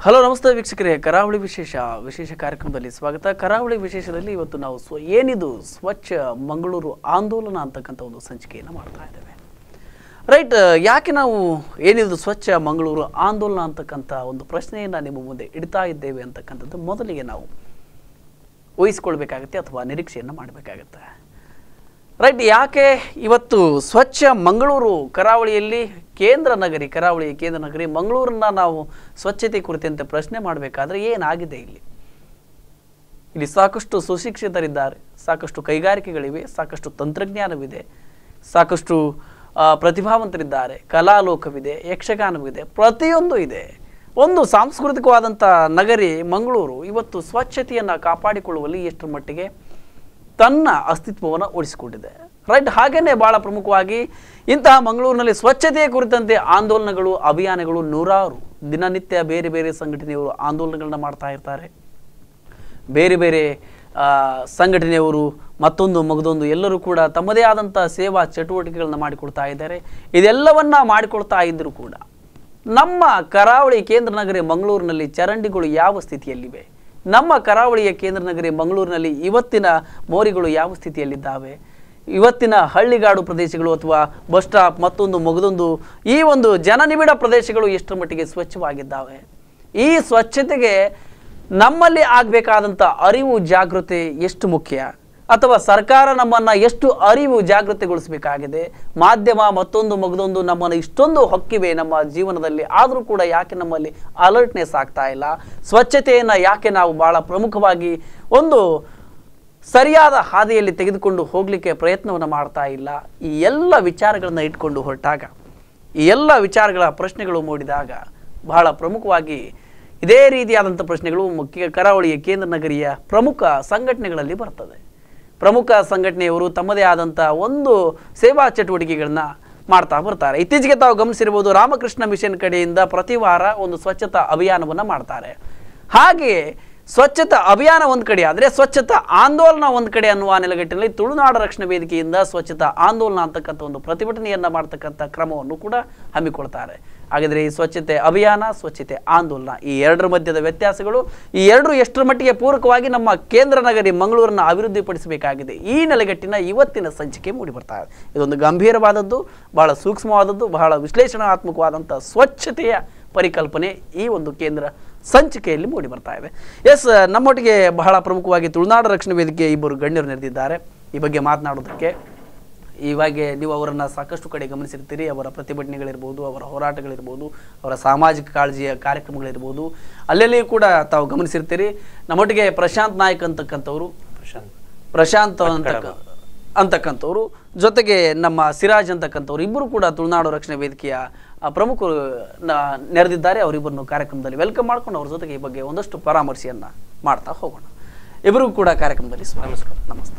Hello ನಮಸ್ತೆ ವೀಕ್ಷಕರೇ ಕರಾವಳಿ ವಿಶೇಷ ವಿಶೇಷ ಕಾರ್ಯಕ್ರಮದಲ್ಲಿ ಸ್ವಾಗತ ಕರಾವಳಿ ವಿಶೇಷದಲ್ಲಿ ಇವತ್ತು ನಾವು ಸ್ವ ಏನಿದು ಸ್ವಚ್ಛ ಮಂಗಳೂರು ಆಂದೋಲನ ಅಂತಕ್ಕಂಥ ಒಂದು ಸಂಚಿಕೆಯನ್ನು ಮಾಡ್ತಾ ಇದ್ದೇವೆ ರೈಟ್ ಯಾಕೆ ನಾವು ಏನಿದು ಸ್ವಚ್ಛ ಮಂಗಳೂರು ಆಂದೋಲನ ಅಂತಕ್ಕಂಥ ಒಂದು ಪ್ರಶ್ನೆಯನ್ನು ನಿಮ್ಮ ಮುಂದೆ ಇಡ್ತಾ ಇದ್ದೇವೆ ಅಂತಕ್ಕಂಥದ್ದು ಮೊದಲಿಗೆ ನಾವು ಊಹಿಸ್ಕೊಳ್ಬೇಕಾಗತ್ತೆ ಅಥವಾ ನಿರೀಕ್ಷೆಯನ್ನು ಮಾಡಬೇಕಾಗತ್ತೆ ರೈಟ್ ಯಾಕೆ ಇವತ್ತು ಸ್ವಚ್ಛ ಮಂಗಳೂರು ಕರಾವಳಿಯಲ್ಲಿ ಕೇಂದ್ರ ನಗರಿ ಕರಾವಳಿಯ ಕೇಂದ್ರ ನಗರಿ ಮಂಗಳೂರನ್ನ ನಾವು ಸ್ವಚ್ಛತೆ ಕುರಿತಂತೆ ಪ್ರಶ್ನೆ ಮಾಡಬೇಕಾದ್ರೆ ಏನಾಗಿದೆ ಇಲ್ಲಿ ಇಲ್ಲಿ ಸಾಕಷ್ಟು ಸುಶಿಕ್ಷಿತರಿದ್ದಾರೆ ಸಾಕಷ್ಟು ಕೈಗಾರಿಕೆಗಳಿವೆ ಸಾಕಷ್ಟು ತಂತ್ರಜ್ಞಾನವಿದೆ ಸಾಕಷ್ಟು ಆ, ಪ್ರತಿಭಾವಂತರಿದ್ದಾರೆ ಕಲಾಲೋಕವಿದೆ ಯಕ್ಷಗಾನವಿದೆ ಪ್ರತಿಯೊಂದು ಇದೆ ಒಂದು ಸಾಂಸ್ಕೃತಿಕವಾದಂಥ ನಗರಿ ಮಂಗಳೂರು ಇವತ್ತು ಸ್ವಚ್ಛತೆಯನ್ನು ಕಾಪಾಡಿಕೊಳ್ಳುವಲ್ಲಿ ಎಷ್ಟರ ಮಟ್ಟಿಗೆ ತನ್ನ ಅಸ್ತಿತ್ವವನ್ನು ಉಳಿಸಿಕೊಂಡಿದೆ ರೈಟ್ ಹಾಗೇನೆ ಬಹಳ ಪ್ರಮುಖವಾಗಿ ಇಂತಹ ಮಂಗಳೂರಿನಲ್ಲಿ ಸ್ವಚ್ಛತೆಯ ಕುರಿತಂತೆ ಆಂದೋಲನಗಳು ಅಭಿಯಾನಗಳು ನೂರಾರು ದಿನನಿತ್ಯ ಬೇರೆ ಬೇರೆ ಸಂಘಟನೆಯವರು ಆಂದೋಲನಗಳನ್ನ ಮಾಡ್ತಾ ಇರ್ತಾರೆ ಬೇರೆ ಬೇರೆ ಆ, ಸಂಘಟನೆಯವರು ಮತ್ತೊಂದು ಮಗದೊಂದು ಎಲ್ಲರೂ ಕೂಡ ತಮ್ಮದೇ ಆದಂಥ ಸೇವಾ ಚಟುವಟಿಕೆಗಳನ್ನ ಮಾಡಿಕೊಡ್ತಾ ಇದ್ದಾರೆ ಇದೆಲ್ಲವನ್ನ ಮಾಡಿಕೊಡ್ತಾ ಇದ್ದರೂ ಕೂಡ ನಮ್ಮ ಕರಾವಳಿ ಕೇಂದ್ರ ನಗರಿ ಮಂಗಳೂರಿನಲ್ಲಿ ಚರಂಡಿಗಳು ಯಾವ ಸ್ಥಿತಿಯಲ್ಲಿವೆ ನಮ್ಮ ಕರಾವಳಿಯ ಕೇಂದ್ರ ನಗರಿ ಮಂಗಳೂರಿನಲ್ಲಿ ಇವತ್ತಿನ ಮೋರಿಗಳು ಯಾವ ಸ್ಥಿತಿಯಲ್ಲಿದ್ದಾವೆ ಇವತ್ತಿನ ಹಳ್ಳಿಗಾಡು ಪ್ರದೇಶಗಳು ಅಥವಾ ಬಸ್ ಸ್ಟಾಪ್ ಮತ್ತೊಂದು ಮಗದೊಂದು ಈ ಒಂದು ಜನನಿಬಿಡ ಪ್ರದೇಶಗಳು ಎಷ್ಟರ ಮಟ್ಟಿಗೆ ಸ್ವಚ್ಛವಾಗಿದ್ದಾವೆ ಈ ಸ್ವಚ್ಛತೆಗೆ ನಮ್ಮಲ್ಲಿ ಆಗಬೇಕಾದಂಥ ಅರಿವು ಜಾಗೃತಿ ಎಷ್ಟು ಮುಖ್ಯ ಅಥವಾ ಸರ್ಕಾರ ನಮ್ಮನ್ನು ಎಷ್ಟು ಅರಿವು ಜಾಗೃತಿಗೊಳಿಸಬೇಕಾಗಿದೆ ಮಾಧ್ಯಮ ಮತ್ತೊಂದು ಮಗದೊಂದು ನಮ್ಮನ್ನು ಇಷ್ಟೊಂದು ಹೊಕ್ಕಿವೆ ನಮ್ಮ ಜೀವನದಲ್ಲಿ ಆದರೂ ಕೂಡ ಯಾಕೆ ನಮ್ಮಲ್ಲಿ ಅಲರ್ಟ್ನೆಸ್ ಆಗ್ತಾ ಇಲ್ಲ ಸ್ವಚ್ಛತೆಯನ್ನು ಯಾಕೆ ನಾವು ಭಾಳ ಪ್ರಮುಖವಾಗಿ ಒಂದು ಸರಿಯಾದ ಹಾದಿಯಲ್ಲಿ ತೆಗೆದುಕೊಂಡು ಹೋಗಲಿಕ್ಕೆ ಪ್ರಯತ್ನವನ್ನು ಮಾಡ್ತಾ ಇಲ್ಲ ಈ ಎಲ್ಲ ವಿಚಾರಗಳನ್ನು ಇಟ್ಕೊಂಡು ಹೊರಟಾಗ ಈ ಎಲ್ಲ ವಿಚಾರಗಳ ಪ್ರಶ್ನೆಗಳು ಮೂಡಿದಾಗ ಬಹಳ ಪ್ರಮುಖವಾಗಿ ಇದೇ ರೀತಿಯಾದಂಥ ಪ್ರಶ್ನೆಗಳು ಮುಖ್ಯ ಕರಾವಳಿಯ ಕೇಂದ್ರ ನಗರಿಯ ಪ್ರಮುಖ ಸಂಘಟನೆಗಳಲ್ಲಿ ಬರ್ತದೆ ಪ್ರಮುಖ ಸಂಘಟನೆಯವರು ತಮ್ಮದೇ ಆದಂಥ ಒಂದು ಸೇವಾ ಚಟುವಟಿಕೆಗಳನ್ನ ಮಾಡ್ತಾ ಬರ್ತಾರೆ ಇತ್ತೀಚೆಗೆ ತಾವು ಗಮನಿಸಿರ್ಬೋದು ರಾಮಕೃಷ್ಣ ಮಿಷನ್ ಕಡೆಯಿಂದ ಪ್ರತಿ ವಾರ ಒಂದು ಸ್ವಚ್ಛತಾ ಅಭಿಯಾನವನ್ನು ಮಾಡ್ತಾರೆ ಹಾಗೆಯೇ ಸ್ವಚ್ಛತಾ ಅಭಿಯಾನ ಒಂದು ಕಡೆ ಆದರೆ ಸ್ವಚ್ಛತಾ ಆಂದೋಲನ ಒಂದು ಕಡೆ ಅನ್ನುವ ನೆಲೆಗಟ್ಟಿನಲ್ಲಿ ತುಳುನಾಡು ರಕ್ಷಣಾ ವೇದಿಕೆಯಿಂದ ಸ್ವಚ್ಛತಾ ಆಂದೋಲನ ಅಂತಕ್ಕಂಥ ಒಂದು ಪ್ರತಿಭಟನೆಯನ್ನ ಮಾಡ್ತಕ್ಕಂಥ ಕ್ರಮವನ್ನು ಕೂಡ ಹಮ್ಮಿಕೊಳ್ತಾರೆ ಹಾಗಾದರೆ ಈ ಸ್ವಚ್ಛತೆ ಅಭಿಯಾನ ಸ್ವಚ್ಛತೆ ಆಂದೋಲನ ಈ ಎರಡರ ಮಧ್ಯದ ವ್ಯತ್ಯಾಸಗಳು ಈ ಎರಡರು ಎಷ್ಟರ ಮಟ್ಟಿಗೆ ಪೂರಕವಾಗಿ ನಮ್ಮ ಕೇಂದ್ರ ನಗರಿ ಮಂಗಳೂರನ್ನ ಅಭಿವೃದ್ಧಿಪಡಿಸಬೇಕಾಗಿದೆ ಈ ನೆಲೆಗಟ್ಟಿನ ಇವತ್ತಿನ ಸಂಚಿಕೆ ಮೂಡಿ ಬರ್ತಾ ಇದೆ ಇದೊಂದು ಗಂಭೀರವಾದದ್ದು ಬಹಳ ಸೂಕ್ಷ್ಮವಾದದ್ದು ಬಹಳ ವಿಶ್ಲೇಷಣಾತ್ಮಕವಾದಂಥ ಸ್ವಚ್ಛತೆಯ ಪರಿಕಲ್ಪನೆ ಈ ಒಂದು ಕೇಂದ್ರ ಸಂಚಿಕೆಯಲ್ಲಿ ಮೂಡಿ ಬರ್ತಾ ಇದೆ ಎಸ್ ನಮ್ಮೊಟ್ಟಿಗೆ ಬಹಳ ಪ್ರಮುಖವಾಗಿ ತುಳುನಾಡು ರಕ್ಷಣಾ ವೇದಿಕೆ ಇಬ್ಬರು ಗಣ್ಯರು ನೆರೆದಿದ್ದಾರೆ ಈ ಬಗ್ಗೆ ಮಾತನಾಡೋದಕ್ಕೆ ಇವಾಗೆ ನೀವು ಅವರನ್ನು ಸಾಕಷ್ಟು ಕಡೆ ಗಮನಿಸಿರ್ತೀರಿ ಅವರ ಪ್ರತಿಭಟನೆಗಳಿರ್ಬೋದು ಅವರ ಹೋರಾಟಗಳಿರ್ಬೋದು ಅವರ ಸಾಮಾಜಿಕ ಕಾಳಜಿಯ ಕಾರ್ಯಕ್ರಮಗಳಿರ್ಬೋದು ಅಲ್ಲೆಲ್ಲಿ ಕೂಡ ತಾವು ಗಮನಿಸಿರ್ತೀರಿ ನಮ್ಮೊಟ್ಟಿಗೆ ಪ್ರಶಾಂತ್ ನಾಯಕ್ ಅಂತಕ್ಕಂಥವ್ರು ಪ್ರಶಾಂತ್ ಅಂತಕ್ಕ ಅಂತಕ್ಕಂಥವ್ರು ಜೊತೆಗೆ ನಮ್ಮ ಸಿರಾಜ್ ಅಂತಕ್ಕಂಥವ್ರು ಇಬ್ಬರು ಕೂಡ ತುಳುನಾಡು ರಕ್ಷಣಾ ವೇದಿಕೆಯ ಆ, ಪ್ರಮುಖರು ನ- ನೆರೆದಿದ್ದಾರೆ ಅವರಿಬ್ಬರನ್ನು ಕಾರ್ಯಕ್ರಮದಲ್ಲಿ ವೆಲ್ಕಮ್ ಮಾಡ್ಕೊಂಡು ಅವ್ರ ಜೊತೆಗೆ ಈ ಬಗ್ಗೆ ಒಂದಷ್ಟು ಪರಾಮರ್ಶೆಯನ್ನ ಮಾಡ್ತಾ ಹೋಗೋಣ ಇಬ್ಬರಿಗೂ ಕೂಡ ಕಾರ್ಯಕ್ರಮದಲ್ಲಿ ಸ್ವಾಗತ ನಮಸ್ತೆ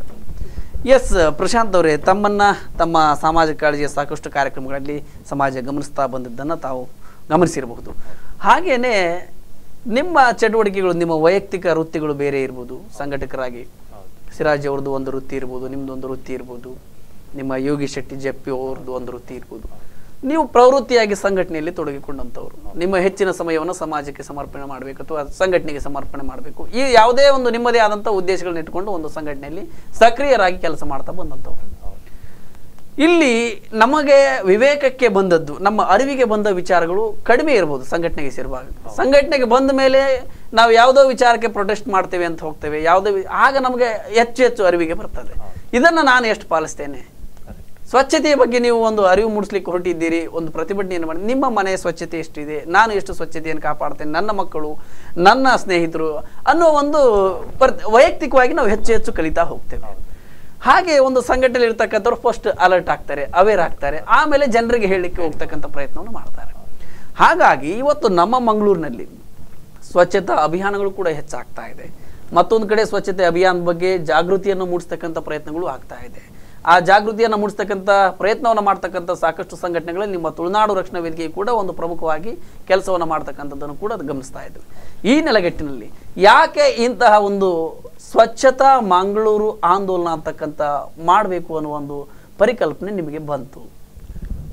ಎಸ್ ಪ್ರಶಾಂತ್ ಅವರೇ ತಮ್ಮನ್ನ ತಮ್ಮ ಸಾಮಾಜಿಕ ಕಾಳಜಿಯ ಸಾಕಷ್ಟು ಕಾರ್ಯಕ್ರಮಗಳಲ್ಲಿ ಸಮಾಜ ಗಮನಿಸ್ತಾ ಬಂದಿದ್ದನ್ನು ತಾವು ಗಮನಿಸಿರಬಹುದು ಹಾಗೇನೆ ನಿಮ್ಮ ಚಟುವಟಿಕೆಗಳು ನಿಮ್ಮ ವೈಯಕ್ತಿಕ ವೃತ್ತಿಗಳು ಬೇರೆ ಇರ್ಬೋದು ಸಂಘಟಕರಾಗಿ ಸಿರಾಜ್ ಅವ್ರದ್ದು ಒಂದು ವೃತ್ತಿ ಇರ್ಬೋದು ನಿಮ್ದು ಒಂದು ವೃತ್ತಿ ಇರ್ಬೋದು ನಿಮ್ಮ ಯೋಗಿ ಶೆಟ್ಟಿ ಜಪ್ಪಿ ಅವ್ರದ್ದು ಒಂದು ವೃತ್ತಿ ಇರ್ಬೋದು ನೀವು ಪ್ರವೃತ್ತಿಯಾಗಿ ಸಂಘಟನೆಯಲ್ಲಿ ತೊಡಗಿಕೊಂಡಂಥವ್ರು ನಿಮ್ಮ ಹೆಚ್ಚಿನ ಸಮಯವನ್ನು ಸಮಾಜಕ್ಕೆ ಸಮರ್ಪಣೆ ಮಾಡಬೇಕು ಅಥವಾ ಸಂಘಟನೆಗೆ ಸಮರ್ಪಣೆ ಮಾಡಬೇಕು ಈ ಯಾವುದೇ ಒಂದು ನಿಮ್ಮದೇ ಆದಂಥ ಉದ್ದೇಶಗಳನ್ನ ಇಟ್ಕೊಂಡು ಒಂದು ಸಂಘಟನೆಯಲ್ಲಿ ಸಕ್ರಿಯರಾಗಿ ಕೆಲಸ ಮಾಡ್ತಾ ಬಂದಂಥವ್ರು ಇಲ್ಲಿ ನಮಗೆ ವಿವೇಕಕ್ಕೆ ಬಂದದ್ದು ನಮ್ಮ ಅರಿವಿಗೆ ಬಂದ ವಿಚಾರಗಳು ಕಡಿಮೆ ಇರ್ಬೋದು ಸಂಘಟನೆಗೆ ಸೇರುವಾಗ ಸಂಘಟನೆಗೆ ಬಂದ ಮೇಲೆ ನಾವು ಯಾವುದೋ ವಿಚಾರಕ್ಕೆ ಪ್ರೊಟೆಸ್ಟ್ ಮಾಡ್ತೇವೆ ಅಂತ ಹೋಗ್ತೇವೆ ಯಾವುದೋ ವಿ- ಆಗ ನಮಗೆ ಹೆಚ್ಚು ಹೆಚ್ಚು ಅರಿವಿಗೆ ಬರ್ತದೆ ಇದನ್ನು ನಾನು ಎಷ್ಟು ಪಾಲಿಸ್ತೇನೆ ಸ್ವಚ್ಛತೆಯ ಬಗ್ಗೆ ನೀವು ಒಂದು ಅರಿವು ಮೂಡಿಸ್ಲಿಕ್ಕೆ ಹೊರಟಿದ್ದೀರಿ ಒಂದು ಪ್ರತಿಭಟನೆಯನ್ನು ಮಾಡಿ ನಿಮ್ಮ ಮನೆ ಸ್ವಚ್ಛತೆ ಎಷ್ಟಿದೆ ನಾನು ಎಷ್ಟು ಸ್ವಚ್ಛತೆಯನ್ನು ಕಾಪಾಡ್ತೇನೆ ನನ್ನ ಮಕ್ಕಳು ನನ್ನ ಸ್ನೇಹಿತರು ಅನ್ನೋ ಒಂದು ಪರ್- ವೈಯಕ್ತಿಕವಾಗಿ ನಾವು ಹೆಚ್ಚು ಹೆಚ್ಚು ಕಲಿತಾ ಹೋಗ್ತೇವೆ ಹಾಗೆ ಒಂದು ಸಂಘಟನೆ ಇರ್ತಕ್ಕಂಥವ್ರು ಫಸ್ಟ್ ಅಲರ್ಟ್ ಆಗ್ತಾರೆ ಅವೇರ್ ಆಗ್ತಾರೆ ಆಮೇಲೆ ಜನರಿಗೆ ಹೇಳಲಿಕ್ಕೆ ಹೋಗ್ತಕ್ಕಂಥ ಪ್ರಯತ್ನವನ್ನು ಮಾಡ್ತಾರೆ ಹಾಗಾಗಿ ಇವತ್ತು ನಮ್ಮ ಮಂಗಳೂರಿನಲ್ಲಿ ಸ್ವಚ್ಛತಾ ಅಭಿಯಾನಗಳು ಕೂಡ ಹೆಚ್ಚಾಗ್ತಾ ಇದೆ ಮತ್ತೊಂದು ಕಡೆ ಸ್ವಚ್ಛತೆ ಅಭಿಯಾನದ ಬಗ್ಗೆ ಜಾಗೃತಿಯನ್ನು ಮೂಡಿಸ್ತಕ್ಕಂಥ ಪ್ರಯತ್ನಗಳು ಆಗ್ತಾ ಇದೆ ಆ ಜಾಗೃತಿಯನ್ನು ಮೂಡಿಸ್ತಕ್ಕಂಥ ಪ್ರಯತ್ನವನ್ನು ಮಾಡ್ತಕ್ಕಂಥ ಸಾಕಷ್ಟು ಸಂಘಟನೆಗಳಲ್ಲಿ ನಿಮ್ಮ ತುಳುನಾಡು ರಕ್ಷಣಾ ವೇದಿಕೆ ಕೂಡ ಒಂದು ಪ್ರಮುಖವಾಗಿ ಕೆಲಸವನ್ನು ಮಾಡ್ತಕ್ಕಂಥದ್ದನ್ನು ಕೂಡ ಗಮನಿಸ್ತಾ ಇದ್ದೇವೆ ಈ ನೆಲೆಗಟ್ಟಿನಲ್ಲಿ ಯಾಕೆ ಇಂತಹ ಒಂದು ಸ್ವಚ್ಛತಾ ಮಂಗಳೂರು ಆಂದೋಲನ ಅಂತಕ್ಕಂಥ ಮಾಡಬೇಕು ಅನ್ನೋ ಒಂದು ಪರಿಕಲ್ಪನೆ ನಿಮಗೆ ಬಂತು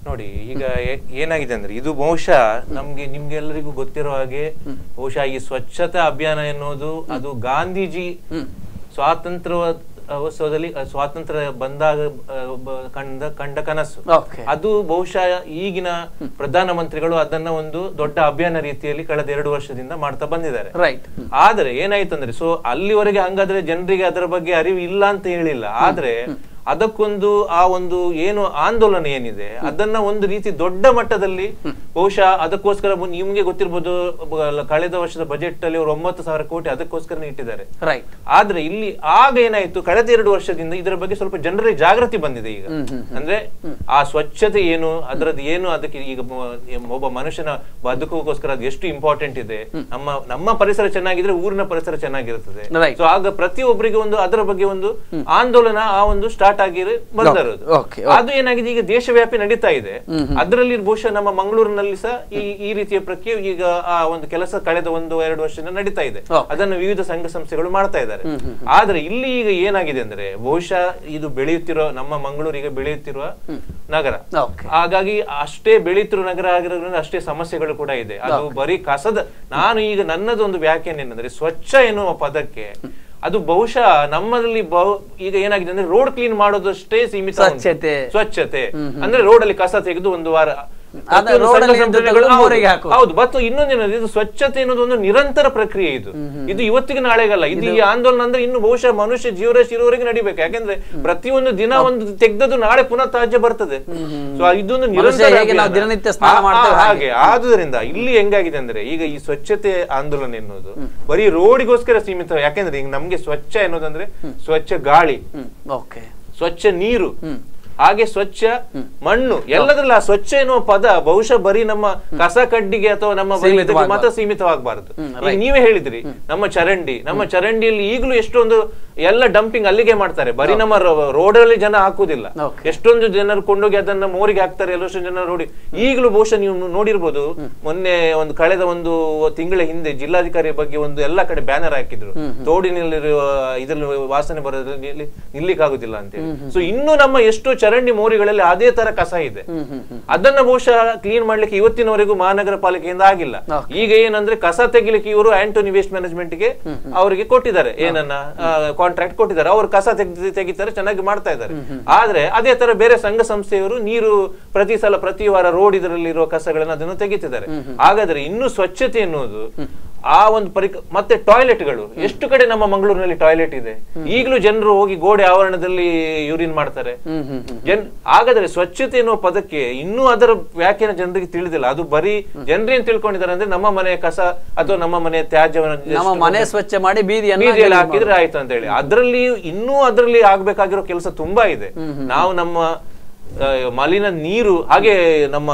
ನೋಡಿ ಈಗ ಏ- ಏನಾಗಿದೆ ಅಂದ್ರೆ ಇದು ಬಹುಶಃ ನಮ್ಗೆ ನಿಮ್ಗೆಲ್ಲರಿಗೂ ಗೊತ್ತಿರೋ ಹಾಗೆ ಬಹುಶಃ ಈ ಸ್ವಚ್ಛತಾ ಅಭಿಯಾನ ಎನ್ನುವುದು ಅದು ಗಾಂಧೀಜಿ ಸ್ವಾತಂತ್ರ್ಯ ಉತ್ಸವದಲ್ಲಿ ಅಹ್, ಸ್ವಾತಂತ್ರ್ಯ ಬಂದಾಗ ಅಹ್, ಬ- ಕಂಡ ಕಂಡ ಕನಸು ಓಕೆ ಅದು ಬಹುಶಃ ಈಗಿನ ಪ್ರಧಾನಮಂತ್ರಿಗಳು ಅದನ್ನ ಒಂದು ದೊಡ್ಡ ಅಭಿಯಾನ ರೀತಿಯಲ್ಲಿ ಕಳೆದ ಎರಡು ವರ್ಷದಿಂದ ಮಾಡ್ತಾ ಬಂದಿದ್ದಾರೆ ರೈಟ್ ಆದ್ರೆ ಏನಾಯ್ತು ಅಂದ್ರೆ ಸೊ ಅಲ್ಲಿವರೆಗೆ ಹಂಗಾದ್ರೆ ಜನರಿಗೆ ಅದರ ಬಗ್ಗೆ ಅರಿವು ಇಲ್ಲ ಅಂತ ಹೇಳಿಲ್ಲ ಆದ್ರೆ ಅದಕ್ಕೊಂದು ಆ ಒಂದು ಏನು ಆಂದೋಲನ ಏನಿದೆ ಅದನ್ನ ಒಂದು ರೀತಿ ದೊಡ್ಡ ಮಟ್ಟದಲ್ಲಿ ಬಹುಶಃ ಅದಕ್ಕೋಸ್ಕರ ಮುನ್- ನಿಮ್ಗೆ ಗೊತ್ತಿರ್ಬೋದು ಬ- ಕಳೆದ ವರ್ಷದ ಬಜೆಟ್ ಅಲ್ಲಿ ಅವರು ಒಂಬತ್ತು ಸಾವಿರ ಕೋಟಿ ಅದಕ್ಕೋಸ್ಕರ ಇಟ್ಟಿದ್ದಾರೆ ರೈಟ್ ಆದ್ರೆ ಇಲ್ಲಿ ಆಗ ಏನಾಯ್ತು ಕಳೆದ ಎರಡು ವರ್ಷದಿಂದ ಇದರ ಬಗ್ಗೆ ಸ್ವಲ್ಪ ಜನರಿಗೆ ಜಾಗೃತಿ ಬಂದಿದೆ ಈಗ ಅಂದ್ರೆ ಆ ಸ್ವಚ್ಛತೆ ಏನು ಅದರದ್ದು ಏನು ಅದಕ್ಕೆ ಈಗ ಮ- ಒಬ್ಬ ಮನುಷ್ಯನ ಬದುಕೋಗೋಸ್ಕರ ಅದು ಎಷ್ಟು ಇಂಪಾರ್ಟೆಂಟ್ ಇದೆ ನಮ್ಮ ನಮ್ಮ ಪರಿಸರ ಚೆನ್ನಾಗಿದ್ರೆ ಊರಿನ ಪರಿಸರ ಚೆನ್ನಾಗಿರುತ್ತದೆ Right. ಸೊ ಆಗ ಪ್ರತಿಯೊಬ್ಬರಿಗೆ ಒಂದು ಅದರ ಬಗ್ಗೆ ಒಂದು ಆಂದೋಲನ ಆ ಒಂದು ಸ್ಟಾರ್ಟ್ ಆಗಿ ಬಂದಿರೋದು Okay, ಅದು ಏನಾಗಿದೆ ಈಗ ದೇಶವ್ಯಾಪಿ ನಡೀತಾ ಇದೆ ಅದರಲ್ಲಿ ಬಹುಶಃ ನಮ್ಮ ಮಂಗಳೂರಿನಲ್ಲಿ ಸಹ ಈ ಈ ರೀತಿಯ ಪ್ರಕ್ರಿಯೆ ಈಗ ಆ ಒಂದು ಕೆಲಸ ಕಳೆದ ಒಂದು ಎರಡು ವರ್ಷದಿಂದ ನಡೀತಾ ಇದೆ Okay. ಅದನ್ನು ವಿವಿಧ ಸಂಘ ಸಂಸ್ಥೆಗಳು ಮಾಡ್ತಾ ಇದ್ದಾರೆ ಆದ್ರೆ ಇಲ್ಲಿ ಈಗ ಏನಾಗಿದೆ ಅಂದ್ರೆ ಬಹುಶಃ ಇದು ಬೆಳೆಯುತ್ತಿರೋ ನಮ್ಮ ಮಂಗಳೂರು ಈಗ ಬೆಳೆಯುತ್ತಿರುವ ನಗರ ಓಕೆ ಹಾಗಾಗಿ ಅಷ್ಟೇ ಬೆಳೀತಿರೋ ನಗರ ಆಗಿರೋದ್ರಿಂದ ಅಷ್ಟೇ ಸಮಸ್ಯೆಗಳು ಕೂಡ ಇದೆ ಅದು ಬರೀ ಕಸದ ನಾನು ಈಗ ನನ್ನದೊಂದು ವ್ಯಾಖ್ಯಾನ ಏನಂದ್ರೆ ಸ್ವಚ್ಛ ಎನ್ನುವ ಪದಕ್ಕೆ ಅದು ಬಹುಶಃ ನಮ್ಮಲ್ಲಿ ಬಹು- ಈಗ ಏನಾಗಿದೆ ಅಂದ್ರೆ ರೋಡ್ ಕ್ಲೀನ್ ಮಾಡೋದಷ್ಟೇ ಸೀಮಿತ ಉಂಟು. ಸ್ವಚ್ಛತೆ. ಸ್ವಚ್ಛತೆ ಅಂದ್ರೆ ರೋಡ್ ಅಲ್ಲಿ ಕಸ ತೆಗೆದು ಒಂದು ವಾರ ಅದ ಪ್ರತಿಯೊಂದು road ಸಣ್ಣ ಅಲ್ಲಿ ಸಣ್ಣ ಎಂತ ತೆಗೆದು ಹೌದು, ಮೋರಿಗೆ ಹಾಕುದು. ಹೌದು ಮತ್ತು ಇನ್ನೊಂದೇನಂದ್ರೆ ಇದು ಸ್ವಚ್ಛತೆ ಅನ್ನೋದು ಒಂದು ನಿರಂತರ ಪ್ರಕ್ರಿಯೆ ಇದು ಇದು ಇವತ್ತಿಗೆ ನಾಳೆಗಲ್ಲ ಇದು ಈ ಆಂದೋಲನ ಅಂದ್ರೆ ಇನ್ನು ಬಹುಶಃ ಮನುಷ್ಯ ಜೀವರಾಶಿ ಇರುವವರೆಗೆ ನಡಿಬೇಕು ಯಾಕಂದ್ರೆ ಪ್ರತಿಯೊಂದು ದಿನ ಒಂದು ತೆಗ್ದದ್ದು ನಾಳೆ ಪುನಃ ತ್ಯಾಜ್ಯ ಬರ್ತದೆ ಸೊ ಇದೊಂದು ಮನುಷ್ಯ ನಿರಂತರ ಹೇಗೆ ನಾವು ಅಭಿಯಾನ. ದಿನನಿತ್ಯ ಸ್ನಾನ ಆ- ಆ- ಮಾಡ್ತೇವೆ ಹಾಗೆ ಆದುದರಿಂದ ಇಲ್ಲಿ ಹೆಂಗಾಗಿದೆ ಅಂದ್ರೆ ಈಗ ಈ ಸ್ವಚ್ಛತೆ ಆಂದೋಲನ ಎನ್ನುವುದು ಬರೀ ರೋಡಿಗೋಸ್ಕರ ಸೀಮಿತ ಯಾಕೆಂದ್ರೆ ಈಗ ನಮ್ಗೆ ಸ್ವಚ್ಛ ಎನ್ನುವುದಂದ್ರೆ ಸ್ವಚ್ಛ ಗಾಳಿ ಹ್ಮ್ ಓಕೆ ಸ್ವಚ್ಛ ನೀರು ಹಾಗೆ ಸ್ವಚ್ಛ ಮಣ್ಣು ಎಲ್ಲದ್ರಲ್ಲಿ ಆ ಸ್ವಚ್ಛ ಎನ್ನುವ ಪದ ಬಹುಶಃ ಬರೀ ನಮ್ಮ ಕಸ ಕಡ್ಡಿಗೆ ಅಥವಾ ನಮ್ಮ ಬರೀ ಇದಕ್ಕೆ ಸೀಮಿತವಾಗ್ಬಾರ್ದು. ಮಾತ್ರ ಸೀಮಿತವಾಗಬಾರದು ಈಗ ನೀವೇ ಹೇಳಿದ್ರಿ ನಮ್ಮ ಚರಂಡಿ ನಮ್ಮ ಚರಂಡಿಯಲ್ಲಿ ಈಗಲೂ ಎಷ್ಟೊಂದು ಎಲ್ಲ ಡಂಪಿಂಗ್ ಅಲ್ಲಿಗೆ ಮಾಡ್ತಾರೆ ಬರೀ ನಮ್ಮ ರೋಡ್ ಅಲ್ಲಿ ಜನ ಹಾಕುದಿಲ್ಲ Okay. ಎಷ್ಟೊಂದು ಜನರು ಕೊಂಡೋಗಿ ಅದನ್ನ ಮೋರಿಗೆ ಹಾಕ್ತಾರೆ ಎಲ್ಲಷ್ಟು ಜನ ನೋಡಿ ಈಗಲೂ ಬಹುಶಃ ನೀವು ನೋಡಿರ್ಬೋದು ಮೊನ್ನೆ ಒಂದು ಕಳೆದ ಒಂದು ತಿಂಗಳ ಹಿಂದೆ ಜಿಲ್ಲಾಧಿಕಾರಿ ಬಗ್ಗೆ ಒಂದು ಎಲ್ಲ ಕಡೆ ಬ್ಯಾನರ್ ಹಾಕಿದ್ರು ತೋಡಿನಲ್ಲಿರುವ ಇದ್ರಲ್ಲಿ ವಾಸನೆ ಬರೋದ್ರಲ್ಲಿ ನಿಲ್ಲಿಕ್ಕಾಗುದಿಲ್ಲ ಅಂತ ಹೇಳಿ ಸೊ ಇನ್ನು ನಮ್ಮ ಎಷ್ಟೋ ಚರಂಡಿ ಮೋರಿಗಳಲ್ಲಿ ಅದೇ ತರ ಕಸ ಇದೆ ಅದನ್ನ ಬಹುಶಃ ಕ್ಲೀನ್ ಮಾಡ್ಲಿಕ್ಕೆ ಇವತ್ತಿನವರೆಗೂ ಮಹಾನಗರ ಪಾಲಿಕೆಯಿಂದ ಆಗಿಲ್ಲ ಈಗ ಏನಂದ್ರೆ ಕಸ ತೆಗಿಲಿಕ್ಕೆ ಇವರು ಆಂಟೋನಿ ವೇಸ್ಟ್ ಮ್ಯಾನೇಜ್ಮೆಂಟ್ ಗೆ ಅವರಿಗೆ ಕೊಟ್ಟಿದ್ದಾರೆ ಏನನ್ನ ಕಾಂಟ್ರಾಕ್ಟ್ ಕೊಟ್ಟಿದ್ದಾರೆ ಅವರು ಕಸ ತೆಗ್ದು ತೆಗಿತಾರೆ ಚೆನ್ನಾಗಿ ಮಾಡ್ತಾ ಇದ್ದಾರೆ ಆದ್ರೆ ಅದೇ ತರ ಬೇರೆ ಸಂಘ ಸಂಸ್ಥೆಯವರು ನೀರು ಪ್ರತಿ ಸಲ ಪ್ರತಿ ವಾರ ರೋಡ್ ಇದರಲ್ಲಿರುವ ಕಸಗಳನ್ನ ಅದನ್ನು ತೆಗಿತಿದ್ದಾರೆ ಹಾಗಾದ್ರೆ ಇನ್ನು ಸ್ವಚ್ಛತೆ ಎನ್ನುವುದು ಆ ಒಂದು ಪರಿಕ ಮತ್ತೆ ಟಾಯ್ಲೆಟ್ಗಳು ಎಷ್ಟು ಕಡೆ ನಮ್ಮ ಮಂಗಳೂರಿನಲ್ಲಿ ಟಾಯ್ಲೆಟ್ ಇದೆ ಈಗಲೂ ಜನರು ಹೋಗಿ ಗೋಡೆ ಆವರಣದಲ್ಲಿ ಯೂರಿನ್ ಮಾಡ್ತಾರೆ ಹ್ಮ್ ಹ್ಮ್ ಹ್ಮ್ ಜನ್ ಹಾಗಾದ್ರೆ ಸ್ವಚ್ಛತೆ ಎನ್ನುವ ಪದಕ್ಕೆ ಇನ್ನೂ ಅದರ ವ್ಯಾಖ್ಯಾನ ಜನರಿಗೆ ತಿಳಿದಿಲ್ಲ ಅದು ಬರೀ ಜನರೇನ್ ತಿಳ್ಕೊಂಡಿದ್ದಾರೆ ಅಂದ್ರೆ ನಮ್ಮ ಮನೆ ಕಸ ಅಥವಾ ನಮ್ಮ ಮನೆ ತ್ಯಾಜ್ಯವನ್ನು ನಮ್ಮ just ಮನೆ ಸ್ವಚ್ಛ ಮಾಡಿ ಬೀದಿಯನ್ನ ಬೀದಿಯಲ್ಲಿ ಹಾಕಿದ್ರೆ ಆಯ್ತು ಅಂತ ಹೇಳಿ ಅದ್ರಲ್ಲಿ ಇನ್ನೂ ಅದರಲ್ಲಿ ಆಗ್ಬೇಕಾಗಿರೋ ಕೆಲಸ ತುಂಬಾ ಇದೆ ನಾವು ನಮ್ಮ ಆ, ಮಲಿನ ನೀರು ಹಾಗೆ ನಮ್ಮ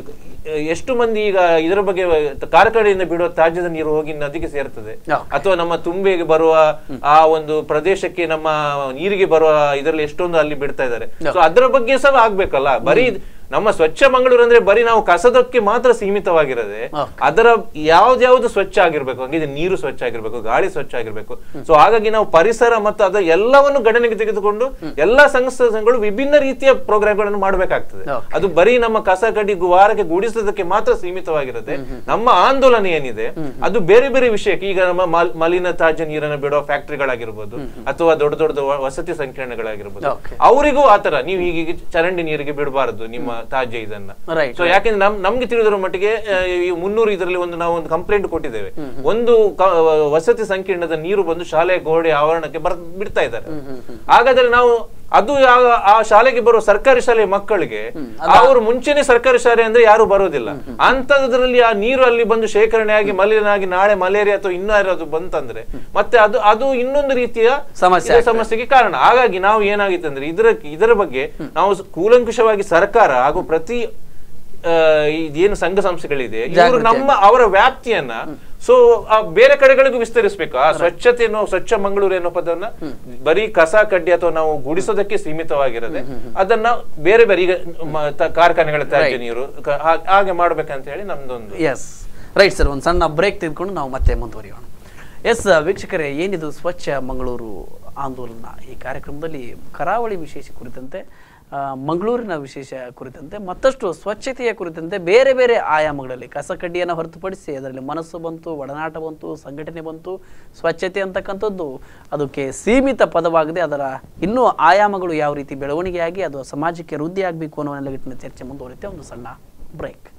ಎಷ್ಟು ಮಂದಿ ಈಗ ಇದರ ಬಗ್ಗೆ ಕಾರ್ಖಾನೆಯಿಂದ ಬಿಡುವ ತ್ಯಾಜ್ಯದ ನೀರು ಹೋಗಿ ನದಿಗೆ ಸೇರ್ತದೆ Okay. ಅಥವಾ ನಮ್ಮ ತುಂಬೆಗೆ ಬರುವ ಆ ಒಂದು ಪ್ರದೇಶಕ್ಕೆ ನಮ್ಮ ನೀರಿಗೆ ಬರುವ ಇದರಲ್ಲಿ ಎಷ್ಟೊಂದು ಅಲ್ಲಿ ಬಿಡ್ತಾ ಇದ್ದಾರೆ ಸೊ ಅದರ ಬಗ್ಗೆ ಸಹ ಆಗ್ಬೇಕಲ್ಲ ಬರೀ ನಮ್ಮ ಸ್ವಚ್ಛ ಮಂಗಳೂರು ಅಂದ್ರೆ ಬರೀ ನಾವು ಕಸದಕ್ಕೆ ಮಾತ್ರ ಸೀಮಿತವಾಗಿರದೆ Okay. ಅದರ ಯಾವ್ದ್ಯಾವ್ದು ಸ್ವಚ್ಛ ಆಗಿರ್ಬೇಕು ಹಂಗಿದೆ ನೀರು ಸ್ವಚ್ಛ ಆಗಿರ್ಬೇಕು ಗಾಳಿ ಸ್ವಚ್ಛ ಆಗಿರ್ಬೇಕು ಸೊ ಹಾಗಾಗಿ ನಾವು ಪರಿಸರ ಮತ್ತು ಅದ ಎಲ್ಲವನ್ನು ಗಣನೆಗೆ ತೆಗೆದುಕೊಂಡು ಎಲ್ಲಾ ಸಂಸ್ಥೆಗಳು ವಿಭಿನ್ನ ರೀತಿಯ ಪ್ರೋಗ್ರಾಮ್ಗಳನ್ನು ಮಾಡಬೇಕಾಗ್ತದೆ Okay. ಅದು ಬರೀ ನಮ್ಮ ಕಸ ಕಡ್ಡಿ ಗು- ವಾರಕ್ಕೆ ಗುಡಿಸೋದಕ್ಕೆ ಮಾತ್ರ ಸೀಮಿತವಾಗಿರುತ್ತೆ ನಮ್ಮ ಆಂದೋಲನ ಏನಿದೆ ಅದು ಬೇರೆ ಬೇರೆ ವಿಷಯಕ್ಕೆ ಈಗ ನಮ್ಮ ಮಲ್- ಮಲಿನ ತ್ಯಾಜ್ಯ ನೀರನ್ನು ಬಿಡುವ ಫ್ಯಾಕ್ಟರಿಗಳಾಗಿರ್ಬೋದು ಅಥವಾ ದೊಡ್ಡ ದೊಡ್ಡ ವ- ವಸತಿ ಸಂಕೀರ್ಣಗಳಾಗಿರ್ಬೋದು Okay. ಅವರಿಗೂ ಆತರ ನೀವು ಈಗ ಚರಂಡಿ ನೀರಿಗೆ ಬಿಡಬಾರದು ನಿಮ್ಮ ತ್ಯಾಜ್ಯ ಇದನ್ನ Right, ಸೊ ಯಾಕೆಂದ್ರೆ ನಮ್ ನಮ್ಗೆ ತಿಳಿದಿರೋ ಮಟ್ಟಿಗೆ ಆ, ಈ ಮುನ್ನೂರು ಇದರಲ್ಲಿ ಒಂದು ನಾವು ಒಂದು ಕಂಪ್ಲೇಂಟ್ ಕೊಟ್ಟಿದ್ದೇವೆ ಒಂದು ಕ- ವಸತಿ ಸಂಕೀರ್ಣದ ನೀರು ಬಂದು ಶಾಲೆ ಗೋಡೆ ಆವರಣಕ್ಕೆ ಬರ್ ಬಿಡ್ತಾ ಇದ್ದಾರೆ ಹಾಗಾದ್ರೆ ನಾವು ಅದು ಯಾವ- ಆ ಶಾಲೆಗೆ ಬರುವ ಸರ್ಕಾರಿ ಶಾಲೆ ಮಕ್ಕಳಿಗೆ ಅವರು ಮುಂಚೆನೆ ಸರ್ಕಾರಿ ಶಾಲೆ ಅಂದ್ರೆ ಯಾರು ಬರೋದಿಲ್ಲ ಅಂತದ್ರಲ್ಲಿ ಆ ನೀರು ಅಲ್ಲಿ ಬಂದು ಶೇಖರಣೆ ಆಗಿ ಮಲಿನ ಆಗಿ ನಾಳೆ ಮಲೇರಿಯಾ ಅಥವಾ ಇನ್ನೂ ಯಾರಾದ್ರು ಬಂತಂದ್ರೆ ಮತ್ತೆ ಅದು ಅದು ಇನ್ನೊಂದು ರೀತಿಯ ಸಮಸ್ಯೆ ಇದು ಸಮಸ್ಯೆಗೆ ಕಾರಣ ಹಾಗಾಗಿ ನಾವು ಏನಾಗಿತ್ತು ಅಂದ್ರೆ ಇದರ ಇದರ ಬಗ್ಗೆ ನಾವು ಸ- ಕೂಲಂಕುಷವಾಗಿ ಸರ್ಕಾರ ಹಾಗೂ ಪ್ರತಿ ಆ, ಇದೇನು ಸಂಘ ಸಂಸ್ಥೆಗಳಿದೆ ಇವರು ಜಾಗೃತಿ ನಮ್ಮ ಅವರ ವ್ಯಾಪ್ತಿಯನ್ನ ಸೊ ಬೇರೆ ಕಡೆಗಳಿಗೂ ವಿಸ್ತರಿಸಬೇಕು ಆ ಸ್ವಚ್ಛತೆ ಅನ್ನೋ ಸ್ವಚ್ಛ ಮಂಗಳೂರು ಅನ್ನೋ ಪದವನ್ನ ಬರೀ ಕಸ ಕಡ್ಡಿ ಅಥವಾ ನಾವು ಗುಡಿಸೋದಕ್ಕೆ ಸೀಮಿತವಾಗಿರದೆ ಅದನ್ನ ಬೇರೆ ಬೇರೆ ಈಗ ಮ- ತ- ಕಾರ್ಖಾನೆಗಳ ತ್ಯಾಜ್ಯ ನೀರು ಕ- ಹಾ- ಹಾಗೆ ಮಾಡ್ಬೇಕಂತ ಹೇಳಿ ನಮ್ದೊಂದು ಎಸ್ ರೈಟ್ ಸರ್ ಒಂದು ಸಣ್ಣ ಬ್ರೇಕ್ ತೆಗೆದುಕೊಂಡು ನಾವು ಮತ್ತೆ ಮುಂದುವರಿಯೋಣ ಎಸ್ ವೀಕ್ಷಕರೇ ಏನಿದು ಸ್ವಚ್ಛ ಮಂಗಳೂರು ಆಂದೋಲನ ಈ ಕಾರ್ಯಕ್ರಮದಲ್ಲಿ ಕರಾವಳಿ ವಿಶೇಷ ಕುರಿತಂತೆ ಆ, ಮಂಗಳೂರಿನ ವಿಶೇಷ ಕುರಿತಂತೆ ಮತ್ತಷ್ಟು ಸ್ವಚ್ಛತೆಯ ಕುರಿತಂತೆ ಬೇರೆ ಬೇರೆ ಆಯಾಮಗಳಲ್ಲಿ ಕಸಕಡ್ಡಿಯನ್ನು ಹೊರತುಪಡಿಸಿ ಅದರಲ್ಲಿ ಮನಸ್ಸು ಬಂತು ಒಡನಾಟ ಬಂತು ಸಂಘಟನೆ ಬಂತು ಸ್ವಚ್ಛತೆ ಅಂತಕ್ಕಂಥದ್ದು ಅದಕ್ಕೆ ಸೀಮಿತ ಪದವಾಗದೆ ಅದರ ಇನ್ನೂ ಆಯಾಮಗಳು ಯಾವ ರೀತಿ ಬೆಳವಣಿಗೆಯಾಗಿ ಅದು ಸಮಾಜಕ್ಕೆ ವೃದ್ಧಿ ಆಗಬೇಕು ಅನ್ನೋ ನೆಲೆಗಟ್ಟಿನ ಚರ್ಚೆ ಮುಂದುವರಿತೆ ಒಂದು ಸಣ್ಣ ಬ್ರೇಕ್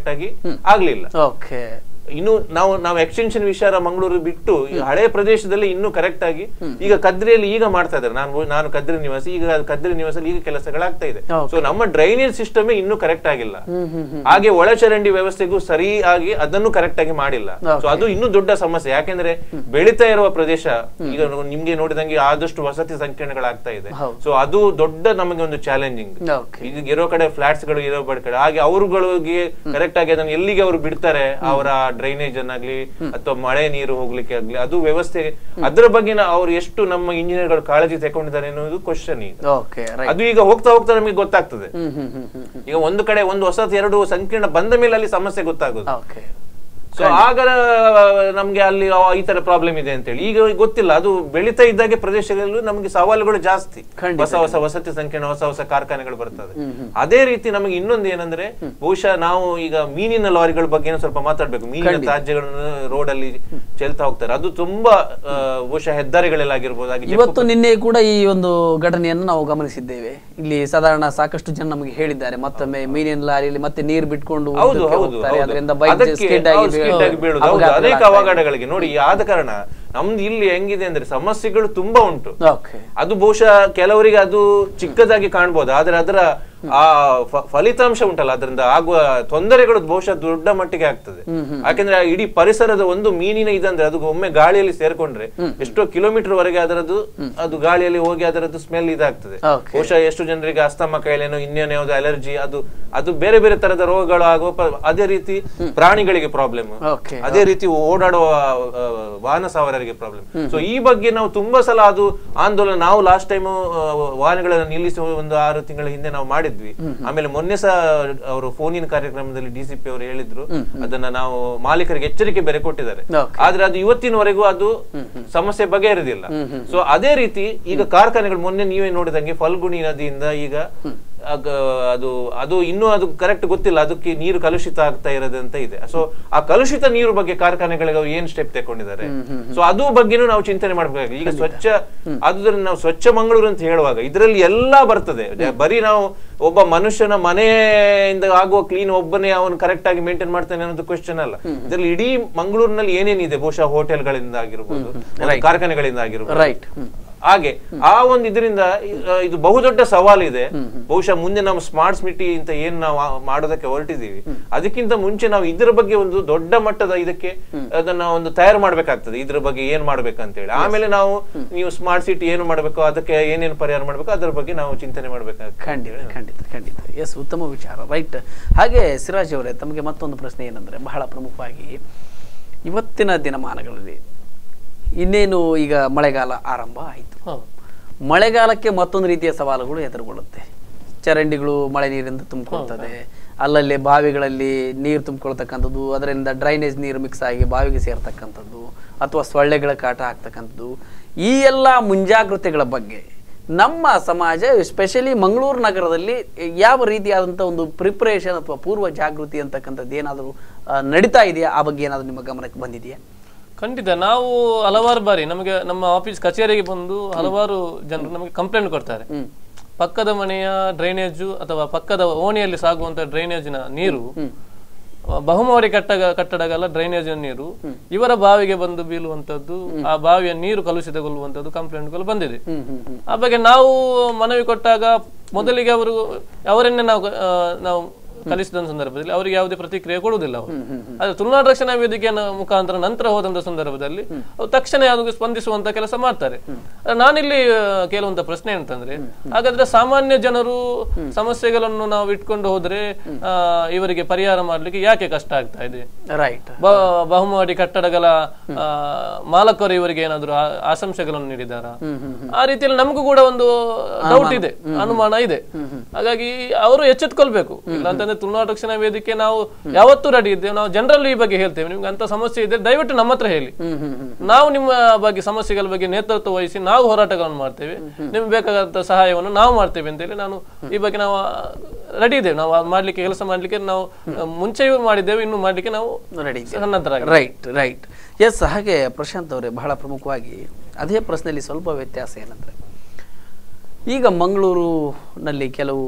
ಕರೆಕ್ಟ್ ಆಗಿ ಆಗ್ಲಿಲ್ಲ ಓಕೆ ಇನ್ನು ನಾವು ನಾವು ಎಕ್ಸ್ಟೆನ್ಷನ್ ವಿಚಾರ ಮಂಗಳೂರು ಬಿಟ್ಟು ಈ ಹಳೆ ಪ್ರದೇಶದಲ್ಲಿ ಇನ್ನೂ ಕರೆಕ್ಟ್ ಆಗಿ ಈಗ ಕದ್ರಿಯಲ್ಲಿ ಈಗ ಮಾಡ್ತಾ ಇದ್ದಾರೆ ನಾನು ನಾನು ಕದ್ರಿ ನಿವಾಸಿ ಈಗ ಅದು ಕದ್ರಿ ನಿವಾಸದಲ್ಲಿ ಈಗ ಕೆಲಸಗಳಾಗ್ತಾ ಇದೆ Okay. ಸೊ ನಮ್ಮ ಡ್ರೈನೇಜ್ ಸಿಸ್ಟಮ್ ಇನ್ನೂ ಕರೆಕ್ಟ್ ಆಗಿಲ್ಲ ಹಾಗೆ ಒಳಚರಂಡಿ ವ್ಯವಸ್ಥೆಗೂ ಸರಿಯಾಗಿ ಅದನ್ನು ಕರೆಕ್ಟ್ ಆಗಿ ಮಾಡಿಲ್ಲ ಸೊ ಅದು ಇನ್ನೂ ದೊಡ್ಡ ಸಮಸ್ಯೆ ಯಾಕೆಂದ್ರೆ ಬೆಳೀತಾ ಇರುವ ಪ್ರದೇಶ ಈಗ ನೋ- ನಿಮ್ಗೆ ನೋಡಿದಂಗೆ ಆದಷ್ಟು ವಸತಿ ಸಂಕೀರ್ಣಗಳಾಗ್ತಾ ಇದೆ ಹೌದು. ಸೊ ಅದು ದೊಡ್ಡ ನಮಗೆ ಒಂದು ಚಾಲೆಂಜಿಂಗ್ ಓಕೆ ಈಗ ಇರೋ ಕಡೆ ಫ್ಲಾಟ್ಸ್ ಗಳು ಇರೋ ಕಡೆ ಹಾಗೆ ಅವರುಗಳಿಗೆ ಕರೆಕ್ಟ್ ಆಗಿ ಅದನ್ನು ಎಲ್ಲಿಗೆ ಅವರು ಬಿಡ್ತಾರೆ ಅವರ ಡ್ರೈನೇಜ್ ಅನ್ನಾಗ್ಲಿ ಅಥವಾ ಮಳೆ ನೀರು ಹೋಗ್ಲಿಕ್ಕೆ ಆಗ್ಲಿ ಅದು ವ್ಯವಸ್ಥೆ ಅದ್ರ ಬಗ್ಗೆ ನಾ- ಅವ್ರು ಎಷ್ಟು ನಮ್ಮ ಇಂಜಿನಿಯರ್ ಗಳು ಕಾಳಜಿ ತಗೊಂಡಿದ್ದಾರೆ ಅನ್ನೋದು ಕ್ವಶನ್ ಈಗ ಓಕೆ ರೈಟ್ ಅದು ಈಗ ಹೋಗ್ತಾ ಹೋಗ್ತಾ ನಮಗೆ ಗೊತ್ತಾಗ್ತದೆ ಹ್ಮ್ ಹ್ಮ್ ಹ್ಮ್ ಹ್ಮ್ ಹ್ಮ್ ಈಗ ಒಂದು ಕಡೆ ಒಂದು ಹೊಸತ್ ಎರಡು ಸಂಕೀರ್ಣ ಬಂದ ಮೇಲೆ ಅಲ್ಲಿ ಸಮಸ್ಯೆ ಗೊತ್ತಾಗೋದು ಓಕೆ ಸೊ ಆಗ ನಮ್ಗೆ ಅಲ್ಲಿ ಆ, ಈ ತರ ಪ್ರಾಬ್ಲಮ್ ಇದೆ ಅಂತೇಳಿ ಈಗ ಗೊತ್ತಿಲ್ಲ ಅದು ಬೆಳೀತಾ ಇದ್ದಾಗೆ ಪ್ರದೇಶಗಳಲ್ಲೂ ನಮಗೆ ಸವಾಲುಗಳು ಜಾಸ್ತಿ ಖಂಡಿತ. ಹೊಸ ಹೊಸ ವಸತಿ ಸಂಕೀರ್ಣ ಹೊಸ ಹೊಸ ಕಾರ್ಖಾನೆಗಳು ಬರ್ತದೆ ಅದೇ ರೀತಿ ನಮಗೆ ಇನ್ನೊಂದು ಏನಂದ್ರೆ ಬಹುಶಃ ನಾವು ಈಗ ಮೀನಿನ ಲಾರಿಗಳ ಬಗ್ಗೆ ಏನೋ ಸ್ವಲ್ಪ ಮಾತಾಡ್ಬೇಕು ಮೀನಿನ ತ್ಯಾಜ್ಯಗಳನ್ನು ರೋಡ್ ಅಲ್ಲಿ ಚೆಲ್ತಾ ಹೋಗ್ತಾರೆ ಅದು ತುಂಬಾ ಆ, ಬಹುಶಃ ಹೆದ್ದಾರಿಗಳಲ್ಲಾಗಿರ್ಬೋದು ಹಾಗೆ ಇವತ್ತು ನಿನ್ನೆ ಕೂಡ ಈ ಒಂದು ಘಟನೆಯನ್ನು ನಾವು ಗಮನಿಸಿದ್ದೇವೆ ಇಲ್ಲಿ ಸಾಧಾರಣ ಸಾಕಷ್ಟು ಜನ ನಮಗೆ ಹೇಳಿದ್ದಾರೆ ಮತ್ತೊಮ್ಮೆ ಮೀನಿನ ಲಾರಿಯಲ್ಲಿ ಮತ್ತೆ ನೀರು ಬಿಟ್ಕೊಂಡು ಹೌದು ಉದ್ದಕ್ಕೆ ಹೌದು ಹೋಗ್ತಾರೆ ಹೌದು. ಅದರಿಂದ ಬೈಕ್ ಅದಕ್ಕೆ ಸ್ಕಿಡ್ ಆಗಿ ಹೌದು, skid ಆಗಿ ಬೀಳುದು. ಹೌದು, ಅಪಘಾತಗಳಾಗ್ತಾ ಅನೇಕ ಇದೆ. ಅವಘಡಗಳಿಗೆ ನೋಡಿ ಆದ ಕಾರಣ ನಮ್ದು ಇಲ್ಲಿ ಹೆಂಗಿದೆ ಅಂದ್ರೆ ಸಮಸ್ಯೆಗಳು ತುಂಬಾ ಉಂಟು ಓಕೆ ಅದು ಬಹುಶಃ ಕೆಲವರಿಗೆ ಅದು ಚಿಕ್ಕದಾಗಿ ಕಾಣ್ಬೋದು ಆದ್ರೆ ಅದರ ಆ ಫ- ಫಲಿತಾಂಶ ಉಂಟಲ್ಲ ಅದರಿಂದ ಆಗುವ ತೊಂದರೆಗಳು ಬಹುಶಃ ದೊಡ್ಡ ಮಟ್ಟಿಗೆ ಆಗ್ತದೆ ಯಾಕೆಂದ್ರೆ ಆ ಇಡೀ ಪರಿಸರದ ಒಂದು ಮೀನಿನ ಇದಂದ್ರೆ ಅದು ಒಮ್ಮೆ ಗಾಳಿಯಲ್ಲಿ ಸೇರ್ಕೊಂಡ್ರೆ ಎಷ್ಟೋ ಕಿಲೋಮೀಟರ್ ವರೆಗೆ ಅದರದ್ದು ಅದು ಗಾಳಿಯಲ್ಲಿ ಹೋಗಿ ಅದರದ್ದು ಸ್ಮೆಲ್ ಇದಾಗ್ತದೆ Okay. ಬಹುಶಃ ಎಷ್ಟು ಜನರಿಗೆ ಅಸ್ತಮ ಕಾಯಿಲೆನೋ ಇನ್ನೇನೋ ಯಾವ್ದು ಅಲರ್ಜಿ ಅದು ಅದು ಬೇರೆ ಬೇರೆ ತರದ ರೋಗಗಳು ಆಗುವ ಪ- ಅದೇ ರೀತಿ ಪ್ರಾಣಿಗಳಿಗೆ ಪ್ರಾಬ್ಲಮ್ ಓಕೆ ಅದೇ ರೀತಿ ಓಡಾಡುವ ಆ, ವಾಹನ ಸವಾರರಿಗೆ ಪ್ರಾಬ್ಲಮ್ ಸೊ ಈ ಬಗ್ಗೆ ನಾವು ತುಂಬಾ ಸಲ ಅದು ಆಂದೋಲನ ನಾವು ಲಾಸ್ಟ್ ಟೈಮ್ ವಾಹನಗಳನ್ನು ನಿಲ್ಲಿಸಿ ಒಂದು ಆರು ತಿಂಗಳ ಹಿಂದೆ ನಾವು ಮಾಡಿದ್ವಿ ಆಮೇಲೆ ಮೊನ್ನೆ ಸಹ ಅವರು ಫೋನಿನ ಕಾರ್ಯಕ್ರಮದಲ್ಲಿ ಡಿಸಿಪಿ ಅವರು ಹೇಳಿದ್ರು ಅದನ್ನ ನಾವು ಮಾಲೀಕರಿಗೆ ಎಚ್ಚರಿಕೆ ಬೇರೆ ಕೊಟ್ಟಿದ್ದಾರೆ Okay. ಆದ್ರೆ ಅದು ಇವತ್ತಿನವರೆಗೂ ಅದು ಸಮಸ್ಯೆ ಬಗೆಹರಿದಿಲ್ಲ ಸೊ ಅದೇ ರೀತಿ ಈಗ ಕಾರ್ಖಾನೆಗಳು ಮೊನ್ನೆ ನೀವೇ ನೋಡಿದಂಗೆ ಫಲ್ಗುಣಿ ನದಿಯಿಂದ ಈಗ ಆಗ ಅದು ಅದು ಇನ್ನೂ ಅದು ಕರೆಕ್ಟ್ ಗೊತ್ತಿಲ್ಲ ಅದಕ್ಕೆ ನೀರು ಕಲುಷಿತ ಆಗ್ತಾ ಇರೋದಂತ ಇದೆ ಸೊ ಆ ಕಲುಷಿತ ನೀರು ಬಗ್ಗೆ ಕಾರ್ಖಾನೆಗಳಿಗೆ ಅವ್ರು ಏನ್ ಸ್ಟೆಪ್ ತಗೊಂಡಿದ್ದಾರೆ ಸೊ ಅದು ಬಗ್ಗೆನೂ ನಾವು ಚಿಂತನೆ ಮಾಡ್ಬೇಕಾಗಿದೆ ಈಗ ಸ್ವಚ್ಛ ಅದುದರಿಂದ ನಾವು ಸ್ವಚ್ಛ ಮಂಗಳೂರು ಅಂತ ಹೇಳುವಾಗ ಇದರಲ್ಲಿ ಎಲ್ಲಾ ಬರ್ತದೆ ಬರೀ ನಾವು ಒಬ್ಬ ಮನುಷ್ಯನ ಮನೆಯಿಂದ ಆಗುವ ಕ್ಲೀನ್ ಒಬ್ಬನೇ ಅವನು ಕರೆಕ್ಟ್ ಆಗಿ ಮೇಂಟೈನ್ ಮಾಡ್ತಾನೆ ಅನ್ನೋದು ಕ್ವಶನ್ ಅಲ್ಲ ಇದರಲ್ಲಿ ಇಡೀ ಮಂಗಳೂರಿನಲ್ಲಿ ಏನೇನಿದೆ ಬಹುಶಃ ಹೋಟೆಲ್ಗಳಿಂದ ಆಗಿರ್ಬೋದು ಒಂದು ಕಾರ್ಖಾನೆಗಳಿಂದ ಆಗಿರ್ಬೋದು ರೈಟ್ ಹಾಗೆ ಆ ಒಂದು ಇದರಿಂದ ಇದು ಬಹುದೊಡ್ಡ ಸವಾಲಿದೆ ಬಹುಶಃ ಮುಂದೆ ನಾವು ಸ್ಮಾರ್ಟ್ ಸಿಟಿ ಅಂತ ಏನ್ ನಾವು ಆ- ಮಾಡೋದಕ್ಕೆ ಹೊರಟಿದೀವಿ ಅದಕ್ಕಿಂತ ಮುಂಚೆ ನಾವು ಇದರ ಬಗ್ಗೆ ಒಂದು ದೊಡ್ಡ ಮಟ್ಟದ ಇದಕ್ಕೆ ಅದನ್ನ ಒಂದು ತಯಾರು ಮಾಡ್ಬೇಕಾಗ್ತದೆ ಇದ್ರ ಬಗ್ಗೆ ಏನ್ ಮಾಡ್ಬೇಕಂತ ಹೇಳಿ ಆಮೇಲೆ ನಾವು ನೀವು ಸ್ಮಾರ್ಟ್ ಸಿಟಿ ಏನು ಮಾಡ್ಬೇಕು ಅದಕ್ಕೆ ಏನೇನು ಪರಿಹಾರ ಮಾಡ್ಬೇಕು ಅದರ ಬಗ್ಗೆ ನಾವು ಚಿಂತನೆ ಮಾಡ್ಬೇಕಾಗ್ತದೆ ಖಂಡಿತ ಖಂಡಿತ ಖಂಡಿತ ಎಸ್ ಉತ್ತಮ ವಿಚಾರ ರೈಟ್ ಹಾಗೆ ಸಿರಾಜ್ ಅವರೇ ತಮಗೆ ಮತ್ತೊಂದು ಪ್ರಶ್ನೆ ಏನಂದ್ರೆ ಬಹಳ ಪ್ರಮುಖವಾಗಿ ಇವತ್ತಿನ ದಿನಮಾನಗಳಲ್ಲಿ ಇನ್ನೇನು ಈಗ ಮಳೆಗಾಲ ಆರಂಭ ಆಯಿತು ಹೌದು ಮಳೆಗಾಲಕ್ಕೆ ಮತ್ತೊಂದು ರೀತಿಯ ಸವಾಲುಗಳು ಎದುರುಗೊಳ್ಳುತ್ತೆ ಚರಂಡಿಗಳು ಮಳೆ ನೀರಿಂದ ತುಂಬಿಕೊಳ್ತದೆ ಅಲ್ಲಲ್ಲಿ ಬಾವಿಗಳಲ್ಲಿ ನೀರು ತುಂಬಿಕೊಳ್ತಕ್ಕಂಥದ್ದು ಅದರಿಂದ ಡ್ರೈನೇಜ್ ನೀರು ಮಿಕ್ಸ್ ಆಗಿ ಬಾವಿಗೆ ಸೇರ್ತಕ್ಕಂಥದ್ದು ಅಥವಾ ಸೊಳ್ಳೆಗಳ ಕಾಟ ಆಗ್ತಕ್ಕಂಥದ್ದು ಈ ಎಲ್ಲ ಮುಂಜಾಗ್ರತೆಗಳ ಬಗ್ಗೆ ನಮ್ಮ ಸಮಾಜ ಎಸ್ಪೆಷಲಿ ಮಂಗಳೂರು ನಗರದಲ್ಲಿ ಯಾವ ರೀತಿಯಾದಂಥ ಒಂದು ಪ್ರಿಪರೇಷನ್ ಅಥವಾ ಪೂರ್ವ ಜಾಗೃತಿ ಅಂತಕ್ಕಂಥದ್ದು ಏನಾದರೂ ನಡೀತಾ ಇದೆಯಾ ಆ ಬಗ್ಗೆ ಏನಾದರೂ ನಿಮ್ಮ ಗಮನಕ್ಕೆ ಬಂದಿದೆಯಾ ಖಂಡಿತ ನಾವು ಹಲವಾರು ಬಾರಿ ನಮಗೆ ನಮ್ಮ ಆಫೀಸ್ ಕಚೇರಿಗೆ ಬಂದು ಹಲವಾರು ಜನರು ನಮಗೆ ಕಂಪ್ಲೇಂಟ್ ಕೊಡ್ತಾರೆ ಹ್ಮ್. ಪಕ್ಕದ ಮನೆಯ ಡ್ರೈನೇಜು ಅಥವಾ ಪಕ್ಕದ ಓಣಿಯಲ್ಲಿ ಸಾಗುವಂತ ಡ್ರೈನೇಜಿನ ನೀರು ಆ, ಬಹುಮಹಡಿ ಕಟ್ಟಡ ಕಟ್ಟಡಗಳ ಡ್ರೈನೇಜ್ ನೀರು ಇವರ ಬಾವಿಗೆ ಬಂದು ಬೀಳುವಂತದ್ದು ಆ ಬಾವಿಯ ನೀರು ಕಲುಷಿತಗೊಳ್ಳುವಂತದ್ದು ಕಂಪ್ಲೇಂಟ್ಗಳು ಬಂದಿದೆ ಹ್ಮ್ ಹ್ಮ್ ಹ್ಮ್ ಆ ಬಗ್ಗೆ ನಾವು ಮನವಿ ಕೊಟ್ಟಾಗ ಮೊದಲಿಗೆ ಅವರು ಅವರನ್ನೇ ನಾವು ಆ, ನಾವು ಕಲಿಸಿದ ಸಂದರ್ಭದಲ್ಲಿ ಅವರಿಗೆ ಯಾವುದೇ ಪ್ರತಿಕ್ರಿಯೆ ಕೊಡುವುದಿಲ್ಲ ಅವರು ಆದ್ರೆ ತುಲನಾ ರಕ್ಷಣಾ ವೇದಿಕೆಯ ಮುಖಾಂತರ ನಂತರ ಹೋದಂತ ಸಂದರ್ಭದಲ್ಲಿ ಅವ್ರು ತಕ್ಷಣ ಅದಕ್ಕೆ ಸ್ಪಂದಿಸುವಂತ ಕೆಲಸ ಮಾಡ್ತಾರೆ ಆದ್ರೆ ನಾನಿಲ್ಲಿ ಆ, ಕೇಳುವಂತ ಪ್ರಶ್ನೆ ಅಂತಂದ್ರೆ ಹಾಗಾದ್ರೆ ಸಾಮಾನ್ಯ ಜನರು ಸಮಸ್ಯೆಗಳನ್ನು ನಾವು ಇಟ್ಕೊಂಡು ಹೋದ್ರೆ ಆ, ಇವರಿಗೆ ಪರಿಹಾರ ಮಾಡ್ಲಿಕ್ಕೆ ಯಾಕೆ ಕಷ್ಟ ಆಗ್ತಾ ಇದೆ ರೈಟ್ ಬ- ಬಹುಮಹಡಿ ಕಟ್ಟಡಗಳ ಆ, ಮಾಲಕರು ಇವರಿಗೆ ಏನಾದ್ರು ಆ- ಆಶಂಸೆಗಳನ್ನು ನೀಡಿದಾರಾ ಆ ರೀತಿಯಲ್ಲಿ ನಮಗೂ ಕೂಡ ಒಂದು ಡೌಟ್ ಇದೆ ಅನುಮಾನ ಇದೆ ಹಾಗಾಗಿ ಅವರು ಎಚ್ಚೆತ್ಕೊಳ್ಬೇಕು ಇಲ್ಲಾಂತಂದ್ರೆ ತುಲನಾ ರಕ್ಷಣಾ ವೇದಿಕೆ ನಾವು ಯಾವತ್ತೂ ರೆಡಿ ಇದ್ದೇವೆ ನಾವು ಜನರಲ್ಲಿ ಈ ಬಗ್ಗೆ ಹೇಳ್ತೇವೆ ನಿಮ್ಗೆ ಅಂತ ಸಮಸ್ಯೆ ಇದೆ ದಯವಿಟ್ಟು ನಮ್ಮ ಹತ್ರ ಹೇಳಿ ಹ್ಮ್ ಹ್ಮ್ ಹ್ಮ್ ನಾವು ನಿಮ್ಮ ಬಗ್ಗೆ ಸಮಸ್ಯೆಗಳ ಬಗ್ಗೆ ನೇತೃತ್ವ ವಹಿಸಿ ನಾವು ಹೋರಾಟಗಳನ್ನು ಮಾಡ್ತೇವೆ ನಿಮ್ಗೆ ಬೇಕಾದಂತ ಸಹಾಯವನ್ನು ನಾವು ಮಾಡ್ತೇವೆ ಅಂತೇಳಿ ನಾನು ಈ ಬಗ್ಗೆ ನಾವು ರೆಡಿ ಇದ್ದೇವೆ ನಾವು ಅದ್ ಮಾಡ್ಲಿಕ್ಕೆ ಕೆಲಸ ಮಾಡ್ಲಿಕ್ಕೆ ನಾವು ಮುಂಚೆಯೂ ಮಾಡಿದ್ದೇವೆ ಇನ್ನು ಮಾಡ್ಲಿಕ್ಕೆ ನಾವು ರೆಡಿ ಸನ್ನದ್ಧರಾಗಿ ರೈಟ್ ರೈಟ್ ಎಸ್ ಹಾಗೆ ಪ್ರಶಾಂತ್ ಅವರೇ ಬಹಳ ಪ್ರಮುಖವಾಗಿ ಅದೇ ಪ್ರಶ್ನೆಯಲ್ಲಿ ಸ್ವಲ್ಪ ವ್ಯತ್ಯಾಸ ಏನಂದ್ರೆ ಈಗ ಮಂಗಳೂರಿನಲ್ಲಿ ಕೆಲವು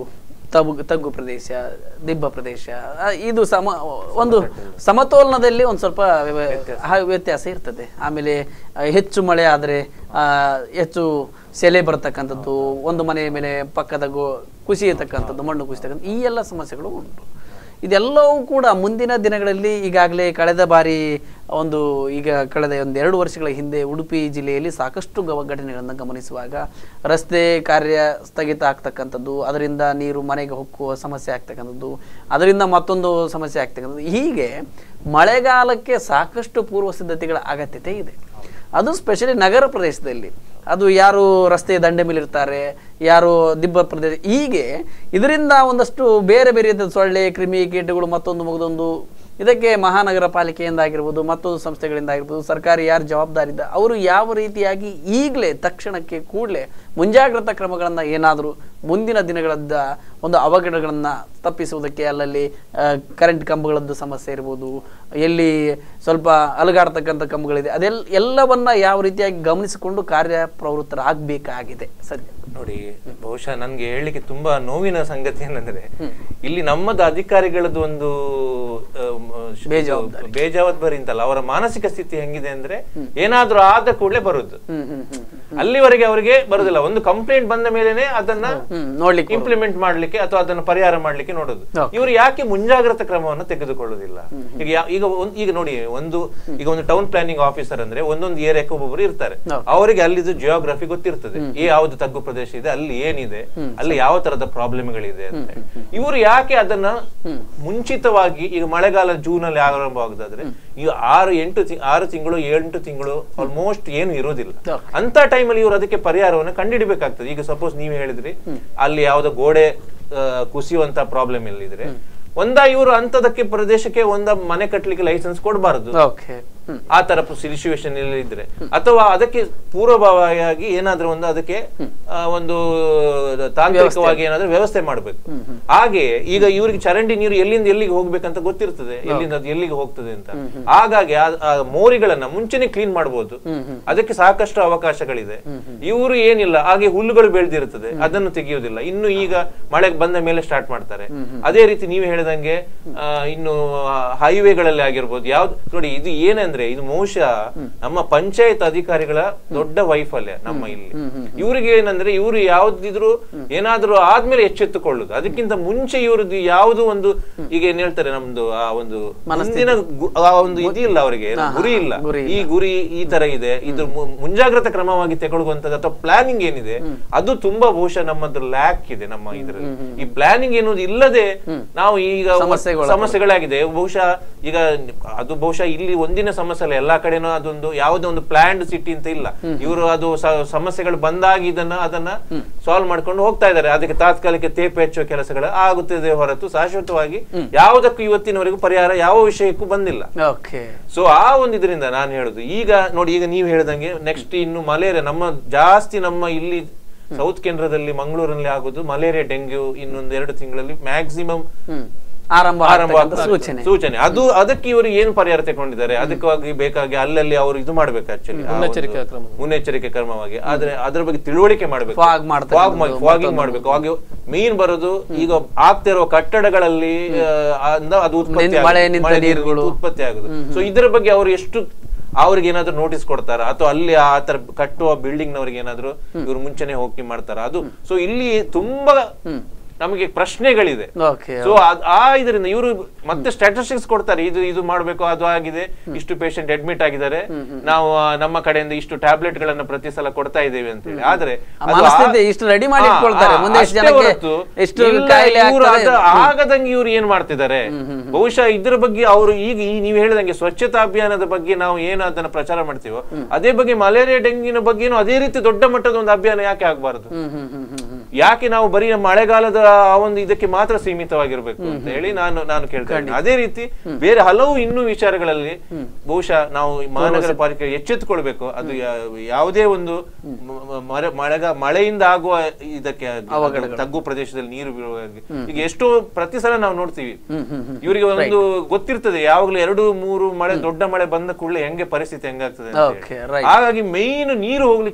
ತಗ್ಗು ತಗ್ಗು ಪ್ರದೇಶ ದಿಬ್ಬ ಪ್ರದೇಶ ಆ, ಇದು ಸಮ ಒಂದು ಸಮತೋಲನದಲ್ಲಿ ಒಂದು ಸ್ವಲ್ಪ ವ್ಯ- ಹ- ವ್ಯತ್ಯಾಸ ಇರ್ತದೆ ಆಮೇಲೆ ಆ, ಹೆಚ್ಚು ಮಳೆ ಆದರೆ ಹೆಚ್ಚು ಸೆಲೆ ಬರ್ತಕ್ಕಂಥದ್ದು ಒಂದು ಮನೆಯ ಮೇಲೆ ಪಕ್ಕದ ಗೋ ಕುಸಿಯತಕ್ಕಂಥದ್ದು ಮಣ್ಣು ಕುಸಿತಕ್ಕಂಥ ಈ ಎಲ್ಲ ಸಮಸ್ಯೆಗಳು ಉಂಟು ಇದೆಲ್ಲವೂ ಕೂಡ ಮುಂದಿನ ದಿನಗಳಲ್ಲಿ ಈಗಾಗಲೇ ಕಳೆದ ಬಾರಿ ಒಂದು ಈಗ ಕಳೆದ ಒಂದು ಎರಡು ವರ್ಷಗಳ ಹಿಂದೆ ಉಡುಪಿ ಜಿಲ್ಲೆಯಲ್ಲಿ ಸಾಕಷ್ಟು ಗವ ಘಟನೆಗಳನ್ನು ಗಮನಿಸುವಾಗ ರಸ್ತೆ ಕಾರ್ಯ ಸ್ಥಗಿತ ಆಗ್ತಕ್ಕಂಥದ್ದು ಅದರಿಂದ ನೀರು ಮನೆಗೆ ಹೊಕ್ಕುವ ಸಮಸ್ಯೆ ಆಗ್ತಕ್ಕಂಥದ್ದು ಅದರಿಂದ ಮತ್ತೊಂದು ಸಮಸ್ಯೆ ಆಗ್ತಕ್ಕಂಥದ್ದು ಹೀಗೆ ಮಳೆಗಾಲಕ್ಕೆ ಸಾಕಷ್ಟು ಪೂರ್ವ ಸಿದ್ಧತೆಗಳ ಅಗತ್ಯತೆ ಇದೆ ಅದು ಸ್ಪೆಷಲಿ ನಗರ ಪ್ರದೇಶದಲ್ಲಿ ಅದು ಯಾರು ರಸ್ತೆ ದಂಡೆ ಮೇಲೆ ಇರ್ತಾರೆ ಯಾರು ದಿಬ್ಬ ಪ್ರದೇಶ ಹೀಗೆ ಇದರಿಂದ ಒಂದಷ್ಟು ಬೇರೆ ಬೇರೆ ರೀತಿಯ ಸೊಳ್ಳೆ ಕ್ರಿಮಿ ಕೀಟಗಳು ಮತ್ತೊಂದು ಮಗದೊಂದು ಇದಕ್ಕೆ ಮಹಾನಗರ ಪಾಲಿಕೆಯಿಂದ ಆಗಿರ್ಬೋದು ಮತ್ತೊಂದು ಸಂಸ್ಥೆಗಳಿಂದ ಆಗಿರ್ಬೋದು ಸರ್ಕಾರಿ ಯಾರು ಜವಾಬ್ದಾರಿ ಇದ್ದ ಅವರು ಯಾವ ರೀತಿಯಾಗಿ ಈಗಲೇ ತಕ್ಷಣಕ್ಕೆ ಕೂಡಲೇ ಮುಂಜಾಗ್ರತಾ ಕ್ರಮಗಳನ್ನು ಏನಾದರೂ ಮುಂದಿನ ದಿನಗಳದ್ದ ಒಂದು ಅವಘಡಗಳನ್ನು ತಪ್ಪಿಸುವುದಕ್ಕೆ ಅಲ್ಲಲ್ಲಿ ಕರೆಂಟ್ ಕಂಬಗಳದ್ದು ಸಮಸ್ಯೆ ಇರ್ಬೋದು ಎಲ್ಲಿ ಸ್ವಲ್ಪ ಅಲುಗಾಡ್ತಕ್ಕಂಥ ಕಂಬಗಳಿದೆ ಅದೆಲ್ಲ ಎಲ್ಲವನ್ನ ಯಾವ ರೀತಿಯಾಗಿ ಗಮನಿಸಿಕೊಂಡು ಕಾರ್ಯ ಪ್ರವೃತ್ತರಾಗಬೇಕಾಗಿದೆ ಸದ್ಯ ನೋಡಿ ಬಹುಶಃ ನನ್ಗೆ ಹೇಳಲಿಕ್ಕೆ ತುಂಬಾ ನೋವಿನ ಸಂಗತಿ ಏನಂದ್ರೆ ಇಲ್ಲಿ ನಮ್ಮದು ಅಧಿಕಾರಿಗಳದ್ದು ಒಂದು ಆಮ್, ಶ್- ಬೇಜವಾಬ್ದಾರಿ. ಬೇಜವಾಬ್ದಾರಿ ಅಂತಲ್ಲ ಅವರ ಮಾನಸಿಕ ಸ್ಥಿತಿ ಹೆಂಗಿದೆ ಅಂದ್ರೆ ಏನಾದ್ರೂ ಆದ ಕೂಡಲೇ ಬರುದು ಹ್ಮ್ ಹ್ಮ್ ಹ್ಮ್ ಅಲ್ಲಿವರೆಗೆ ಅವರಿಗೆ ಬರುದಿಲ್ಲ ಒಂದು ಕಂಪ್ಲೇಂಟ್ ಬಂದ ಮೇಲೆನೆ ಅದನ್ನ ಹ್ಮ್ ನೋಡ್ಲಿಕ್ಕೆ ಇಂಪ್ಲಿಮೆಂಟ್ ಮಾಡ್ಲಿಕ್ಕೆ ಅಥವಾ ಅದನ್ನು ಪರಿಹಾರ ಮಾಡ್ಲಿಕ್ಕೆ ನೋಡೋದು Okay. ಇವರು ಯಾಕೆ ಮುಂಜಾಗ್ರತಾ ಕ್ರಮವನ್ನು ತೆಗೆದುಕೊಳ್ಳುವುದಿಲ್ಲ ಈಗ ಯಾ- ಈಗ ಒಂದ್- ಈಗ ನೋಡಿ ಒಂದು ಈಗ ಒಂದು ಟೌನ್ ಪ್ಲಾನಿಂಗ್ ಆಫೀಸರ್ ಅಂದ್ರೆ ಒಂದೊಂದು ಏರಿಯಾಕ್ಕೆ ಒಬ್ಬೊಬ್ರು ಇರ್ತಾರೆ Okay. ಅವರಿಗೆ ಅಲ್ಲಿದು ಜಿಯೋಗ್ರಫಿ ಗೊತ್ತಿರ್ತದೆ ಈ ಯಾವ್ದು ತಗ್ಗು ಪ್ರದೇಶ ಇದೆ ಅಲ್ಲಿ ಏನಿದೆ ಅಲ್ಲಿ ಯಾವ ತರದ ಪ್ರಾಬ್ಲಮ್ಗಳಿದೆ ಅಂತ ಇವರು ಯಾಕೆ ಅದನ್ನ ಮುಂಚಿತವಾಗಿ ಈಗ ಮಳೆಗಾಲ ಜೂನ್ ಅಲ್ಲಿ ಆರಂಭವಾಗುದಾದ್ರೆ ಈಗ ಆರು ಎಂಟು ತಿ- ಆರು ತಿಂಗಳು ಎಂಟು ತಿಂಗಳು ಆಲ್ಮೋಸ್ಟ್ ಏನು ಇರೋದಿಲ್ಲ Okay. ಅಂತ ಟೈಮಲ್ಲಿ ಇವರು ಅದಕ್ಕೆ ಪರಿಹಾರವನ್ನು ಕಂಡುಹಿಡಿಬೇಕಾಗ್ತದೆ ಈಗ ಸಪೋಸ್ ನೀವು ಹೇಳಿದ್ರಿ ಅಲ್ಲಿ ಯಾವ್ದೋ ಗೋಡೆ ಆ, ಕುಸಿಯುವಂತ ಪ್ರಾಬ್ಲಮ್ ಎಲ್ಲಿದ್ರೆ ಒಂದ ಇವರು ಅಂತದಕ್ಕೆ ಪ್ರದೇಶಕ್ಕೆ ಒಂದ ಮನೆ ಕಟ್ಟಲಿಕ್ಕೆ ಲೈಸೆನ್ಸ್ ಕೊಡಬಾರದು ಓಕೆ ಹ್ಮ್ ಆ ತರ ಸಿಚುವೇಶನ್ ಇದ್ರೆ ಅಥವಾ ಅದಕ್ಕೆ ಪೂರ್ವಭಾವಿಯಾಗಿ ಏನಾದ್ರೂ ಒಂದು ಅದಕ್ಕೆ ಆ, ಒಂದು ತಾಂತ್ರಿಕವಾಗಿ ಏನಾದ್ರೂ ವ್ಯವಸ್ಥೆ ಮಾಡಬೇಕು ಹಾಗೆ ಈಗ ಇವರಿಗೆ ಚರಂಡಿ ನೀರು ಎಲ್ಲಿಂದ ಎಲ್ಲಿಗೆ ಹೋಗ್ಬೇಕಂತ ಗೊತ್ತಿರ್ತದೆ ಎಲ್ಲಿಂದ ಅದು ಎಲ್ಲಿಗೆ ಹೋಗ್ತದೆ ಅಂತ ಹಾಗಾಗಿ ಆ- ಆ ಮೋರಿಗಳನ್ನ ಮುಂಚೆನೆ ಕ್ಲೀನ್ ಮಾಡಬಹುದು ಅದಕ್ಕೆ ಸಾಕಷ್ಟು ಅವಕಾಶಗಳಿದೆ ಇವರು ಏನಿಲ್ಲ ಹಾಗೆ ಹುಲ್ಲುಗಳು ಬೆಳೆದಿರ್ತದೆ ಅದನ್ನು ತೆಗೆಯುವುದಿಲ್ಲ ಇನ್ನು ಈಗ ಮಳೆ ಬಂದ ಮೇಲೆ ಸ್ಟಾರ್ಟ್ ಮಾಡ್ತಾರೆ ಅದೇ ರೀತಿ ನೀವು ಹೇಳಿದಂಗೆ ಆ, ಇನ್ನು ಹೈವೇಗಳಲ್ಲಿ ಆಗಿರ್ಬೋದು ಯಾವ್ದು ನೋಡಿ ಇದು ಏನಂದ್ರೆ ಇದು ಬಹುಶಃ ನಮ್ಮ ಪಂಚಾಯತ್ ಅಧಿಕಾರಿಗಳ ದೊಡ್ಡ ವೈಫಲ್ಯ ನಮ್ಮ ಇಲ್ಲಿ ಇವ್ರಿಗೆ ಏನಂದ್ರೆ ಇವರು ಯಾವ್ದಿದ್ರು ಏನಾದ್ರೂ ಆದ್ಮೇಲೆ ಎಚ್ಚೆತ್ತುಕೊಳ್ಳುದು ಅದಕ್ಕಿಂತ ಮುಂಚೆ ಇವ್ರದ್ದು ಯಾವ್ದು ಒಂದು ಈಗ ಏನ್ ಹೇಳ್ತಾರೆ ನಮ್ದು ಆ ಒಂದು ಮುಂದಿನ ಗು- ಆ ಒಂದು ಇದಿಲ್ಲ ಅವರಿಗೆ ಗುರಿ ಇಲ್ಲ ಗುರಿ ಈ ಗುರಿ ಈ ತರ ಇದೆ ಇದು ಮು- ಮುಂಜಾಗ್ರತಾ ಕ್ರಮವಾಗಿ ತಗೊಳ್ಳುವಂತದ್ದು ಅಥವಾ ಪ್ಲಾನಿಂಗ್ ಏನಿದೆ ಅದು ತುಂಬಾ ಬಹುಶಃ ನಮ್ಮದು ಲ್ಯಾಕ್ ಇದೆ ನಮ್ಮ ಇದ್ರಲ್ಲಿ ಈ ಪ್ಲಾನಿಂಗ್ ಎನ್ನುವುದು ಇಲ್ಲದೆ ನಾವು ಈಗ ಸಮಸ್ಯೆಗಳು ಸಮಸ್ಯೆಗಳಾಗಿದೆ ಬಹುಶಃ ಈಗ ಅದು ಬಹುಶಃ ಇಲ್ಲಿ ಒಂದಿನ ಸಮಸ್ಯೆ ಅಲ್ಲ ಎಲ್ಲಾ ಕಡೆನೂ ಅದೊಂದು ಯಾವುದೇ ಒಂದು ಪ್ಲಾನ್ಡ್ ಸಿಟಿ ಅಂತ ಇಲ್ಲ ಇವರು ಅದು ಸ- ಸಮಸ್ಯೆಗಳು ಬಂದಾಗ ಇದನ್ನ ಅದನ್ನ ಸಾಲ್ವ್ ಮಾಡ್ಕೊಂಡು ಹೋಗ್ತಾ ಇದ್ದಾರೆ ಅದಕ್ಕೆ ತಾತ್ಕಾಲಿಕ ತೇಪು ಹೆಚ್ಚುವ ಕೆಲಸಗಳು ಆಗುತ್ತದೆ ಹೊರತು ಶಾಶ್ವತವಾಗಿ ಯಾವುದಕ್ಕೂ ಇವತ್ತಿನವರೆಗೂ ಪರಿಹಾರ ಯಾವ ವಿಷಯಕ್ಕೂ ಬಂದಿಲ್ಲ ಓಕೆ ಸೊ ಆ ಒಂದು ಇದರಿಂದ ನಾನು ಹೇಳುದು ಈಗ ನೋಡಿ ಈಗ ನೀವು ಹೇಳ್ದಂಗೆ ನೆಕ್ಸ್ಟ್ ಇನ್ನು ಮಲೇರಿಯಾ ನಮ್ಮ ಜಾಸ್ತಿ ನಮ್ಮ ಇಲ್ಲಿ ಸೌತ್ ಕೇಂದ್ರದಲ್ಲಿ ಮಂಗಳೂರಲ್ಲಿ ಆಗುದು ಮಲೇರಿಯಾ ಡೆಂಗ್ಯೂ ಇನ್ನೊಂದು ಎರಡು ತಿಂಗಳಲ್ಲಿ ಮ್ಯಾಕ್ಸಿಮಮ್ ಹ್ಮ್ ಆರಂಭ ಆರಂಭ ಆಗ್ತಕ್ಕಂಥ ಆಗ್ತದೆ. ಸೂಚನೆ ಸೂಚನೆ ಅದು ಅದಕ್ಕೆ ಇವರು ಏನು ಪರಿಹಾರ ತಗೊಂಡಿದ್ದಾರೆ ಅದಕ್ಕಾಗಿ ಬೇಕಾಗಿ ಅಲ್ಲಲ್ಲಿ ಅವರು ಇದು ಮಾಡ್ಬೇಕು ಆಕ್ಚುಲಿ ಮುನ್ನೆಚ್ಚರಿಕೆ ಕ್ರಮ. ಮುನ್ನೆಚ್ಚರಿಕೆ ಕ್ರಮವಾಗಿ ಆದ್ರೆ ಅದ್ರ ಬಗ್ಗೆ ತಿಳುವಳಿಕೆ ಮಾಡ್ಬೇಕು Fog ಮಾಡ್ತಕ್ಕಂಥದ್ದು, ಫಾಗಿಂಗ್ ಮಾಡ್ಬೇಕು ಹಾಗೆ ಮೀನ್ ಬರೋದು ಈಗ ಆಗ್ತಿರುವ ಕಟ್ಟಡಗಳಲ್ಲಿ ಆ, ಅಂದ ಅದು ಉತ್ಪತ್ತಿ ನಿಂತ- ಆಗುದು. ಮಳೆ ನಿಂತ ಮಳೆ ನೀರು ನೀರುಗಳು. ಉತ್ಪತ್ತಿ ಆಗುದು ಸೊ ಇದರ ಬಗ್ಗೆ ಅವರು ಎಷ್ಟು ಅವ್ರಿಗೆ ಏನಾದ್ರು ನೋಟಿಸ್ ಕೊಡ್ತಾರ ಅಥವಾ ಅಲ್ಲಿ ಆ ತರ ಕಟ್ಟುವ ಬಿಲ್ಡಿಂಗ್ ನವರಿಗೆ ಏನಾದ್ರು ಇವ್ರು ಮುಂಚೆನೆ ಹೋಗಿ ಮಾಡ್ತಾರ ಅದು ಸೊ ಇಲ್ಲಿ ತುಂಬಾ ನಮಗೆ ಪ್ರಶ್ನೆಗಳಿದೆ ಓಕೆ ಸೊ ಆ ಇದರಿಂದ ಇವರು ಮತ್ತೆ ಸ್ಟ್ಯಾಟಿಸ್ಟಿಕ್ಸ್ ಕೊಡ್ತಾರೆ ಇದು ಇದು ಮಾಡ್ಬೇಕು ಅದು ಆಗಿದೆ ಇಷ್ಟು ಪೇಷಂಟ್ ಅಡ್ಮಿಟ್ ಆಗಿದ್ದಾರೆ ನಾವು ಆ, ನಮ್ಮ ಕಡೆಯಿಂದ ಇಷ್ಟು ಟ್ಯಾಬ್ಲೆಟ್ ಗಳನ್ನ ಪ್ರತಿ ಸಲ ಕೊಡ್ತಾ ಇದ್ದೇವೆ ಅಂತ ಹೇಳಿ ಆದ್ರೆ ಅದು ಆ- ಮನಸ್ಥಿತಿ ಇಷ್ಟು ready ಮಾಡಿ ಹಾ, ಇಟ್ಕೊಳ್ತಾರೆ. ಹಾ, ಮುಂದೆ ಎಷ್ಟು ಅಷ್ಟೇ ಜನಕ್ಕೆ ಹೊರತು ಎಷ್ಟು ಇಲ್ಲ, ಕಾಯಿಲೆ ಇವ್ರು ಆಗ್ತದೆ. ಅದು ಆಗದಂಗೆ ಇವ್ರು ಏನ್ ಮಾಡ್ತಿದ್ದಾರೆ ಬಹುಶಃ ಇದ್ರ ಬಗ್ಗೆ ಅವರು ಈಗ ಈ ನೀವು ಹೇಳಿದಂಗೆ ಸ್ವಚ್ಛತಾ ಅಭಿಯಾನದ ಬಗ್ಗೆ ನಾವು ಏನು ಅದನ್ನ ಪ್ರಚಾರ ಮಾಡ್ತೀವೋ ಅದೇ ಬಗ್ಗೆ ಮಲೇರಿಯಾ ಡೆಂಗಿನ ಬಗ್ಗೆನೂ ಅದೇ ರೀತಿ ದೊಡ್ಡ ಮಟ್ಟದ ಒಂದು ಅಭಿಯಾನ ಯಾಕೆ ಆಗಬಾರದು ಹ್ಮ್ ಹ್ಮ್ ಹ್ಮ್ ಹ್ಮ್ ಹ್ಮ್ ಯಾಕೆ ನಾವು ಬರೀ ಮಳೆಗಾಲದ ಆ ಒಂದು ಇದಕ್ಕೆ ಮಾತ್ರ ಸೀಮಿತವಾಗಿರ್ಬೇಕು ಅಂತ ಹೇಳಿ ನಾನು ನಾನು ಕೇಳ್ತೇನೆ ಅದೇ ರೀತಿ ಬೇರೆ ಹಲವು ಇನ್ನೂ ವಿಚಾರಗಳಲ್ಲಿ ಬಹುಶಃ ನಾವು ಈ ಮಹಾನಗರ ಪಾಲಿಕೆ ಎಚ್ಚೆತ್ತುಕೊಳ್ಬೇಕು ಅದು ಯಾ- ಯಾವುದೇ ಒಂದು ಮ- ಮ- ಮರೆ- ಮಳೆಗ ಮಳೆಯಿಂದ ಆಗುವ ಇದಕ್ಕೆ ಅದು ತಗ್ಗು ಪ್ರದೇಶದಲ್ಲಿ ನೀರು ಬೀಳುವ ಹಾಗೆ. ಈಗ ಎಷ್ಟೋ ಪ್ರತಿ ಸಲ ನಾವು ನೋಡ್ತೀವಿ ಇವರಿಗೆ ಒಂದು ಗೊತ್ತಿರ್ತದೆ ಯಾವಾಗ್ಲೂ ಎರಡು ಮೂರು ಮಳೆ ದೊಡ್ಡ ಮಳೆ ಬಂದ ಕೂಡಲೇ ಹೆಂಗೆ ಪರಿಸ್ಥಿತಿ ಹೆಂಗಾಗ್ತದೆ ಅಂತ ಹೇಳಿ. Okay, right. ಹಾಗಾಗಿ ಮೇನ್ ನೀರು ಹೋಗ್ಲಿಕ್ಕೆ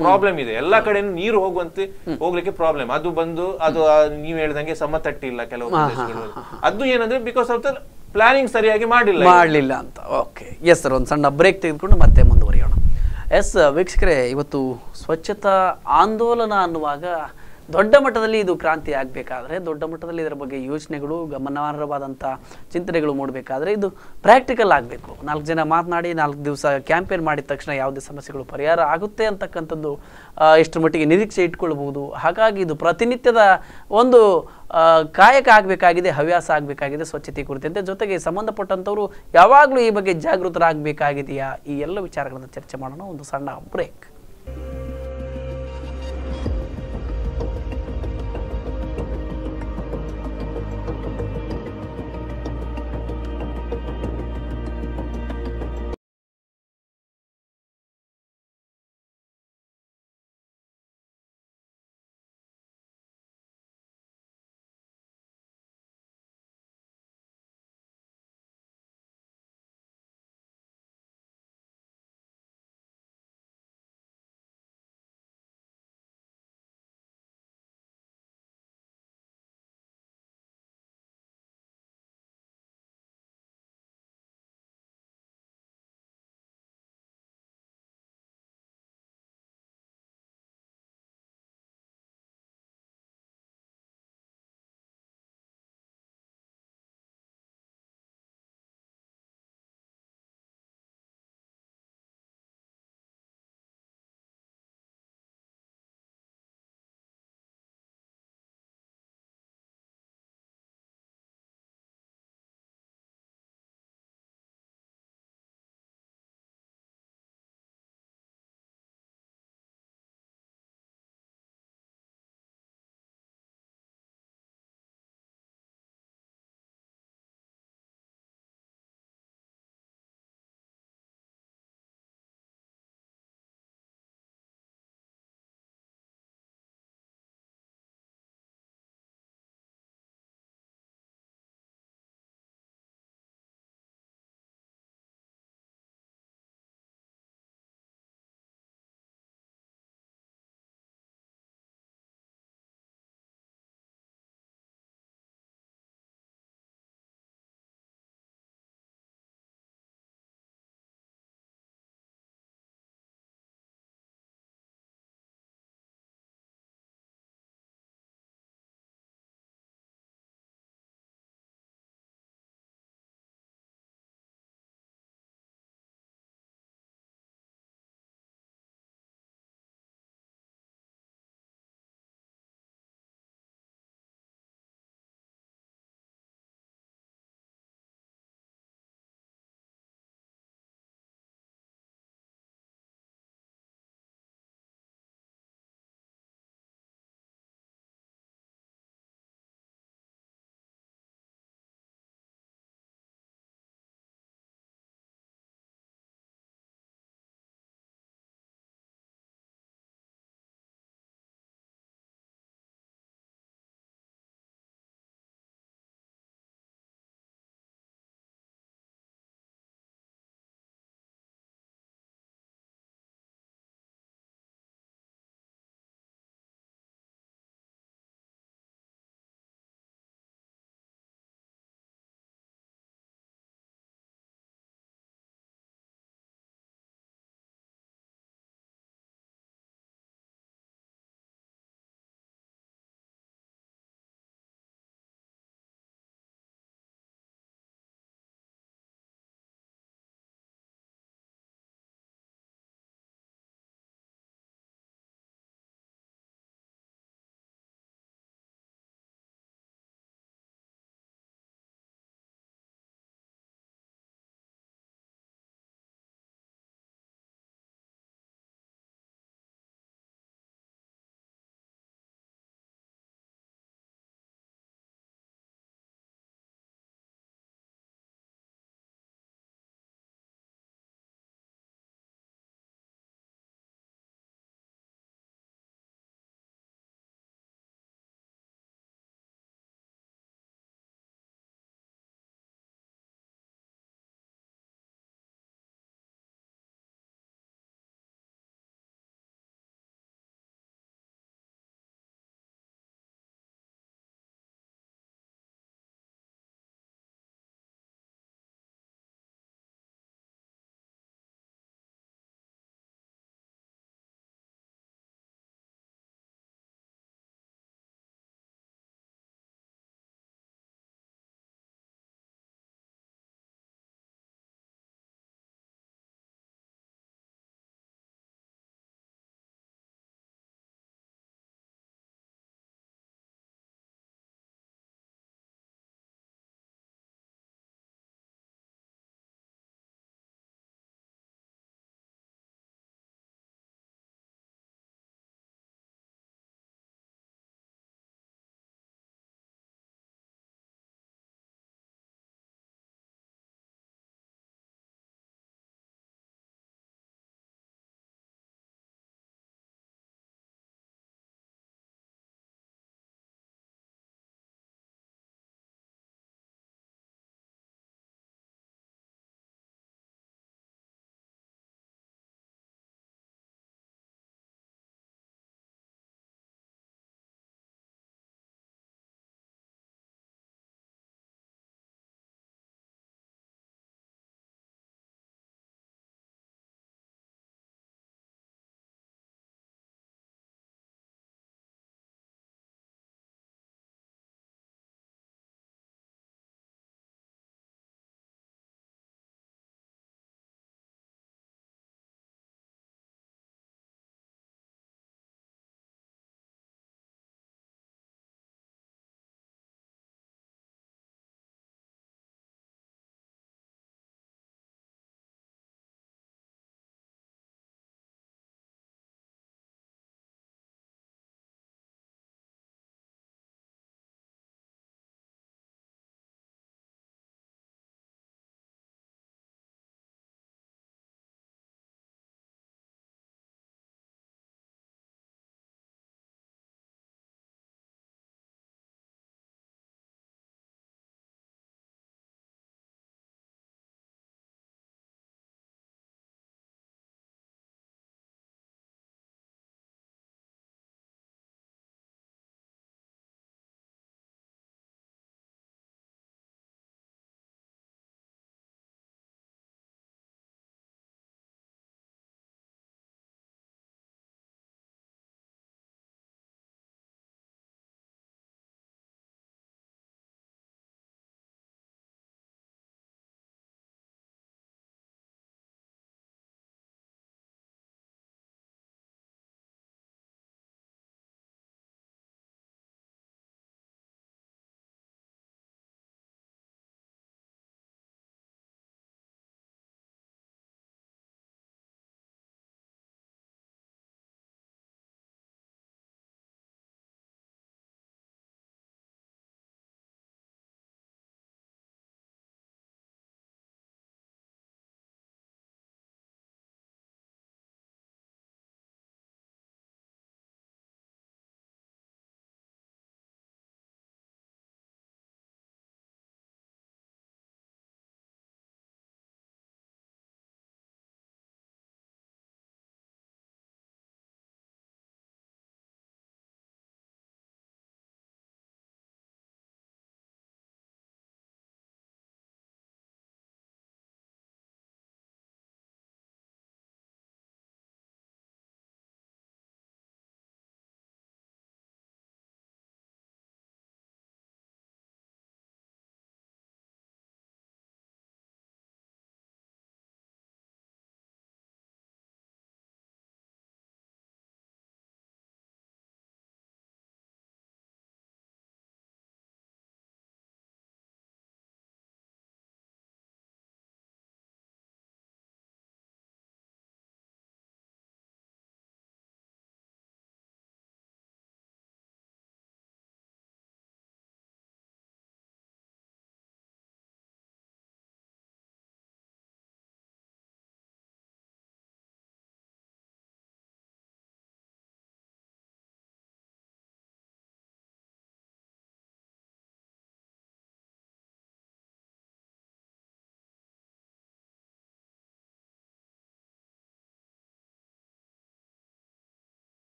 ಪ್ರಾಬ್ಲಮ್ ಇದೆ ಎಲ್ಲಾ ಕಡೆ ನೀರು ಹೋಗುವಂತೆ ಹೋಗ್ಲಿಕ್ಕೆ ಪ್ರಾಬ್ಲಮ್ ಅದು ಬಂದು ಅದು ಆ ನೀವ್ ಹೇಳ್ದಂಗೆ ಸಮತಟ್ಟಿ ಇಲ್ಲ ಕೆಲವು ಪ್ರದೇಶಗಳಲ್ಲಿ. ಅದು ಏನಂದ್ರೆ ಬಿಕಾಸ್ ಆಫ್ ದ ಪ್ಲಾನಿಂಗ್ ಸರಿಯಾಗಿ ಮಾಡಿಲ್ಲ ಮಾಡಲಿಲ್ಲ ಅಂತ ಓಕೆ ಎಸ್ ಸರ್ ಒಂದು ಸಣ್ಣ ಬ್ರೇಕ್ ತೆಗೆದುಕೊಂಡು ಮತ್ತೆ ಮುಂದುವರಿಯೋಣ ಎಸ್ ವೀಕ್ಷಕರೇ ಇವತ್ತು ಸ್ವಚ್ಛತಾ ಆಂದೋಲನ ಅನ್ನುವಾಗ ದೊಡ್ಡ ಮಟ್ಟದಲ್ಲಿ ಇದು ಕ್ರಾಂತಿ ಆಗಬೇಕಾದ್ರೆ ದೊಡ್ಡ ಮಟ್ಟದಲ್ಲಿ ಇದರ ಬಗ್ಗೆ ಯೋಚನೆಗಳು ಗಮನಾರ್ಹವಾದಂಥ ಚಿಂತನೆಗಳು ಮೂಡಬೇಕಾದ್ರೆ ಇದು ಪ್ರಾಕ್ಟಿಕಲ್ ಆಗಬೇಕು ನಾಲ್ಕು ಜನ ಮಾತನಾಡಿ ನಾಲ್ಕು ದಿವಸ ಕ್ಯಾಂಪೇನ್ ಮಾಡಿದ ತಕ್ಷಣ ಯಾವುದೇ ಸಮಸ್ಯೆಗಳು ಪರಿಹಾರ ಆಗುತ್ತೆ ಅಂತಕ್ಕಂಥದ್ದು ಆ, ಎಷ್ಟರ ಮಟ್ಟಿಗೆ ನಿರೀಕ್ಷೆ ಇಟ್ಕೊಳ್ಬಹುದು ಹಾಗಾಗಿ ಇದು ಪ್ರತಿನಿತ್ಯದ ಒಂದು ಆ, ಕಾಯಕ ಆಗಬೇಕಾಗಿದೆ ಹವ್ಯಾಸ ಆಗಬೇಕಾಗಿದೆ ಸ್ವಚ್ಛತೆ ಕುರಿತಂತೆ ಜೊತೆಗೆ ಸಂಬಂಧಪಟ್ಟಂಥವರು ಯಾವಾಗಲೂ ಈ ಬಗ್ಗೆ ಜಾಗೃತರಾಗಬೇಕಾಗಿದೆಯಾ ಈ ಎಲ್ಲ ವಿಚಾರಗಳನ್ನು ಚರ್ಚೆ ಮಾಡೋಣ ಒಂದು ಸಣ್ಣ ಬ್ರೇಕ್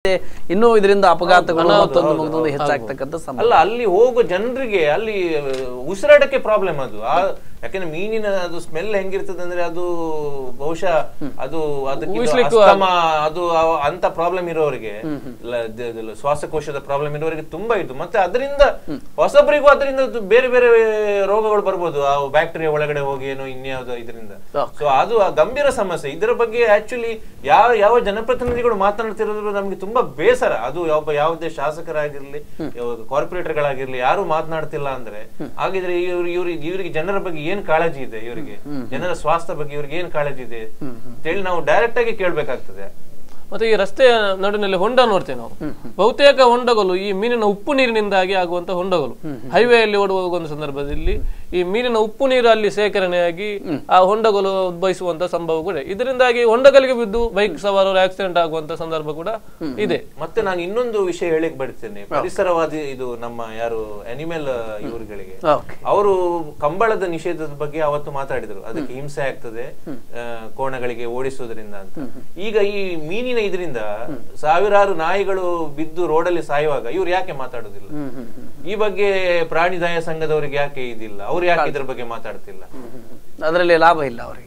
ಇನ್ನೂ ಇದರಿಂದ ಅಪಘಾತಗಳು ಮತ್ತೊಂದು ಮಗದೊಂದು ಹೆಚ್ಚಾಗ್ತಕ್ಕಂಥ ಸಂಭವ ಅಲ್ಲ ಅಲ್ಲಿ ಹೋಗೋ ಜನರಿಗೆ ಅಲ್ಲಿ ಉಸಿರಾಡಕ್ಕೆ ಪ್ರಾಬ್ಲಮ್ ಅದು ಆ ಯಾಕಂದ್ರೆ ಮೀನಿನ ಅದು ಸ್ಮೆಲ್ ಹೆಂಗಿರ್ತದೆ ಅಂದ್ರೆ ಅದು ಬಹುಶಃ ಅದು ಅದಕ್ಕೆ ಇದು ಊಹಿಸ್ಲಿಕ್ಕೂ ಅಸ್ತಮ, ಅದು ಆ- ಅಂತ ಪ್ರಾಬ್ಲಮ್ ಇರೋರಿಗೆ ಲ- ದ- ದ- ಶ್ವಾಸಕೋಶದ ಪ್ರಾಬ್ಲಮ್ ಇರೋರಿಗೆ ತುಂಬಾ ಇದು ಮತ್ತೆ ಅದರಿಂದ ಹೊಸಬರಿಗೂ ಅದರಿಂದ ಅದು ಬೇರೆ ಬೇರೆ ರೋಗಗಳು ಬರ್ಬೋದು ಆ ಬ್ಯಾಕ್ಟೀರಿಯಾ ಒಳಗಡೆ ಹೋಗಿ ಏನೋ ಇನ್ಯಾವುದೋ ಇದರಿಂದ Okay. ಸೊ ಅದು ಆ ಗಂಭೀರ ಸಮಸ್ಯೆ ಇದರ ಬಗ್ಗೆ ಆಕ್ಚುಲಿ ಯಾವ ಯಾವ ಜನಪ್ರತಿನಿಧಿಗಳು ಮಾತನಾಡ್ತಿರೋದ್ರ ನಮ್ಗೆ ತುಂಬಾ ಬೇಸರ ಅದು ಒಬ್ಬ ಯಾವುದೇ ಶಾಸಕರಾಗಿರ್ಲಿ ಕಾರ್ಪೊರೇಟರ್ ಗಳಾಗಿರ್ಲಿ ಯಾರು ಮಾತನಾಡ್ತಿಲ್ಲ ಅಂದ್ರೆ ಹಾಗಿದ್ರೆ ಇವ್ರು ಇವ್ರಿಗೆ ಇವ್ರಿಗೆ ಜನರ ಬಗ್ಗೆ ಏನ್ ಕಾಳಜಿ ಇದೆ ಇವರಿಗೆ ಜನರ ಸ್ವಾಸ್ಥ್ಯ ಬಗ್ಗೆ ಇವ್ರಿಗೆ ಏನ್ ಕಾಳಜಿ ಇದೆ ಅಂತೇಳಿ ನಾವು ಡೈರೆಕ್ಟ್ ಆಗಿ ಕೇಳ್ಬೇಕಾಗ್ತದೆ ಮತ್ತೆ ಈ ರಸ್ತೆಯ ನಡುವಿನಲ್ಲಿ ಹೊಂಡ ನೋಡ್ತೇವೆ ನಾವು ಬಹುತೇಕ ಹೊಂಡಗಳು ಈ ಮೀನಿನ ಉಪ್ಪು ನೀರಿನಿಂದಾಗಿ ಆಗುವಂತ ಹೊಂಡಗಳು ಹೈವೇಯಲ್ಲಿ ಓಡುವ ಒಂದು ಸಂದರ್ಭದಲ್ಲಿ ಈ ಮೀನಿನ ಉಪ್ಪು ನೀರು ಅಲ್ಲಿ ಸೇಕರಣೆಯಾಗಿ ಆ ಹೊಂಡಗಳು ಉದ್ಭವಿಸುವಂತ ಸಂಭವ ಕೂಡ ಇದೆ. ಇದರಿಂದಾಗಿ ಹೊಂಡಗಳಿಗೆ ಬಿದ್ದು ಬೈಕ್ ಸವಾರರು ಆಕ್ಸಿಡೆಂಟ್ ಆಗುವಂತ ಸಂದರ್ಭ ಕೂಡ ಇದೆ ಮತ್ತೆ ನಾನು ಇನ್ನೊಂದು ವಿಷಯ ಹೇಳಿಕ್ ಬರ್ತೇನೆ ಪರಿಸರವಾದಿ ಇದು ನಮ್ಮ ಯಾರು ಅನಿಮಲ್ ಇವರುಗಳಿಗೆ ಓಕೆ ಅವರು ಕಂಬಳದ ನಿಷೇಧದ ಬಗ್ಗೆ ಅವತ್ತು ಮಾತಾಡಿದ್ರು ಅದಕ್ಕೆ ಹಿಂಸೆ ಆಗ್ತದೆ ಆ, ಕೋಣಗಳಿಗೆ ಓಡಿಸುವುದರಿಂದ ಅಂತ ಈಗ ಈ ಮೀನಿನ ಇದರಿಂದ ಸಾವಿರಾರು ನಾಯಿಗಳು ಬಿದ್ದು ರೋಡಲ್ಲಿ ಸಾಯುವಾಗ ಇವ್ರು ಯಾಕೆ ಮಾತಾಡುದಿಲ್ಲ ಈ ಬಗ್ಗೆ ಪ್ರಾಣಿ ದಯಾ ಸಂಘದವರಿಗೆ ಯಾಕೆ ಇದಿಲ್ಲ ಅವ್ರು ಯಾಕೆ ಇದ್ರ ಬಗ್ಗೆ ಮಾತಾಡ್ತಿಲ್ಲ ಅದರಲ್ಲಿ ಲಾಭ ಇಲ್ಲ ಅವರಿಗೆ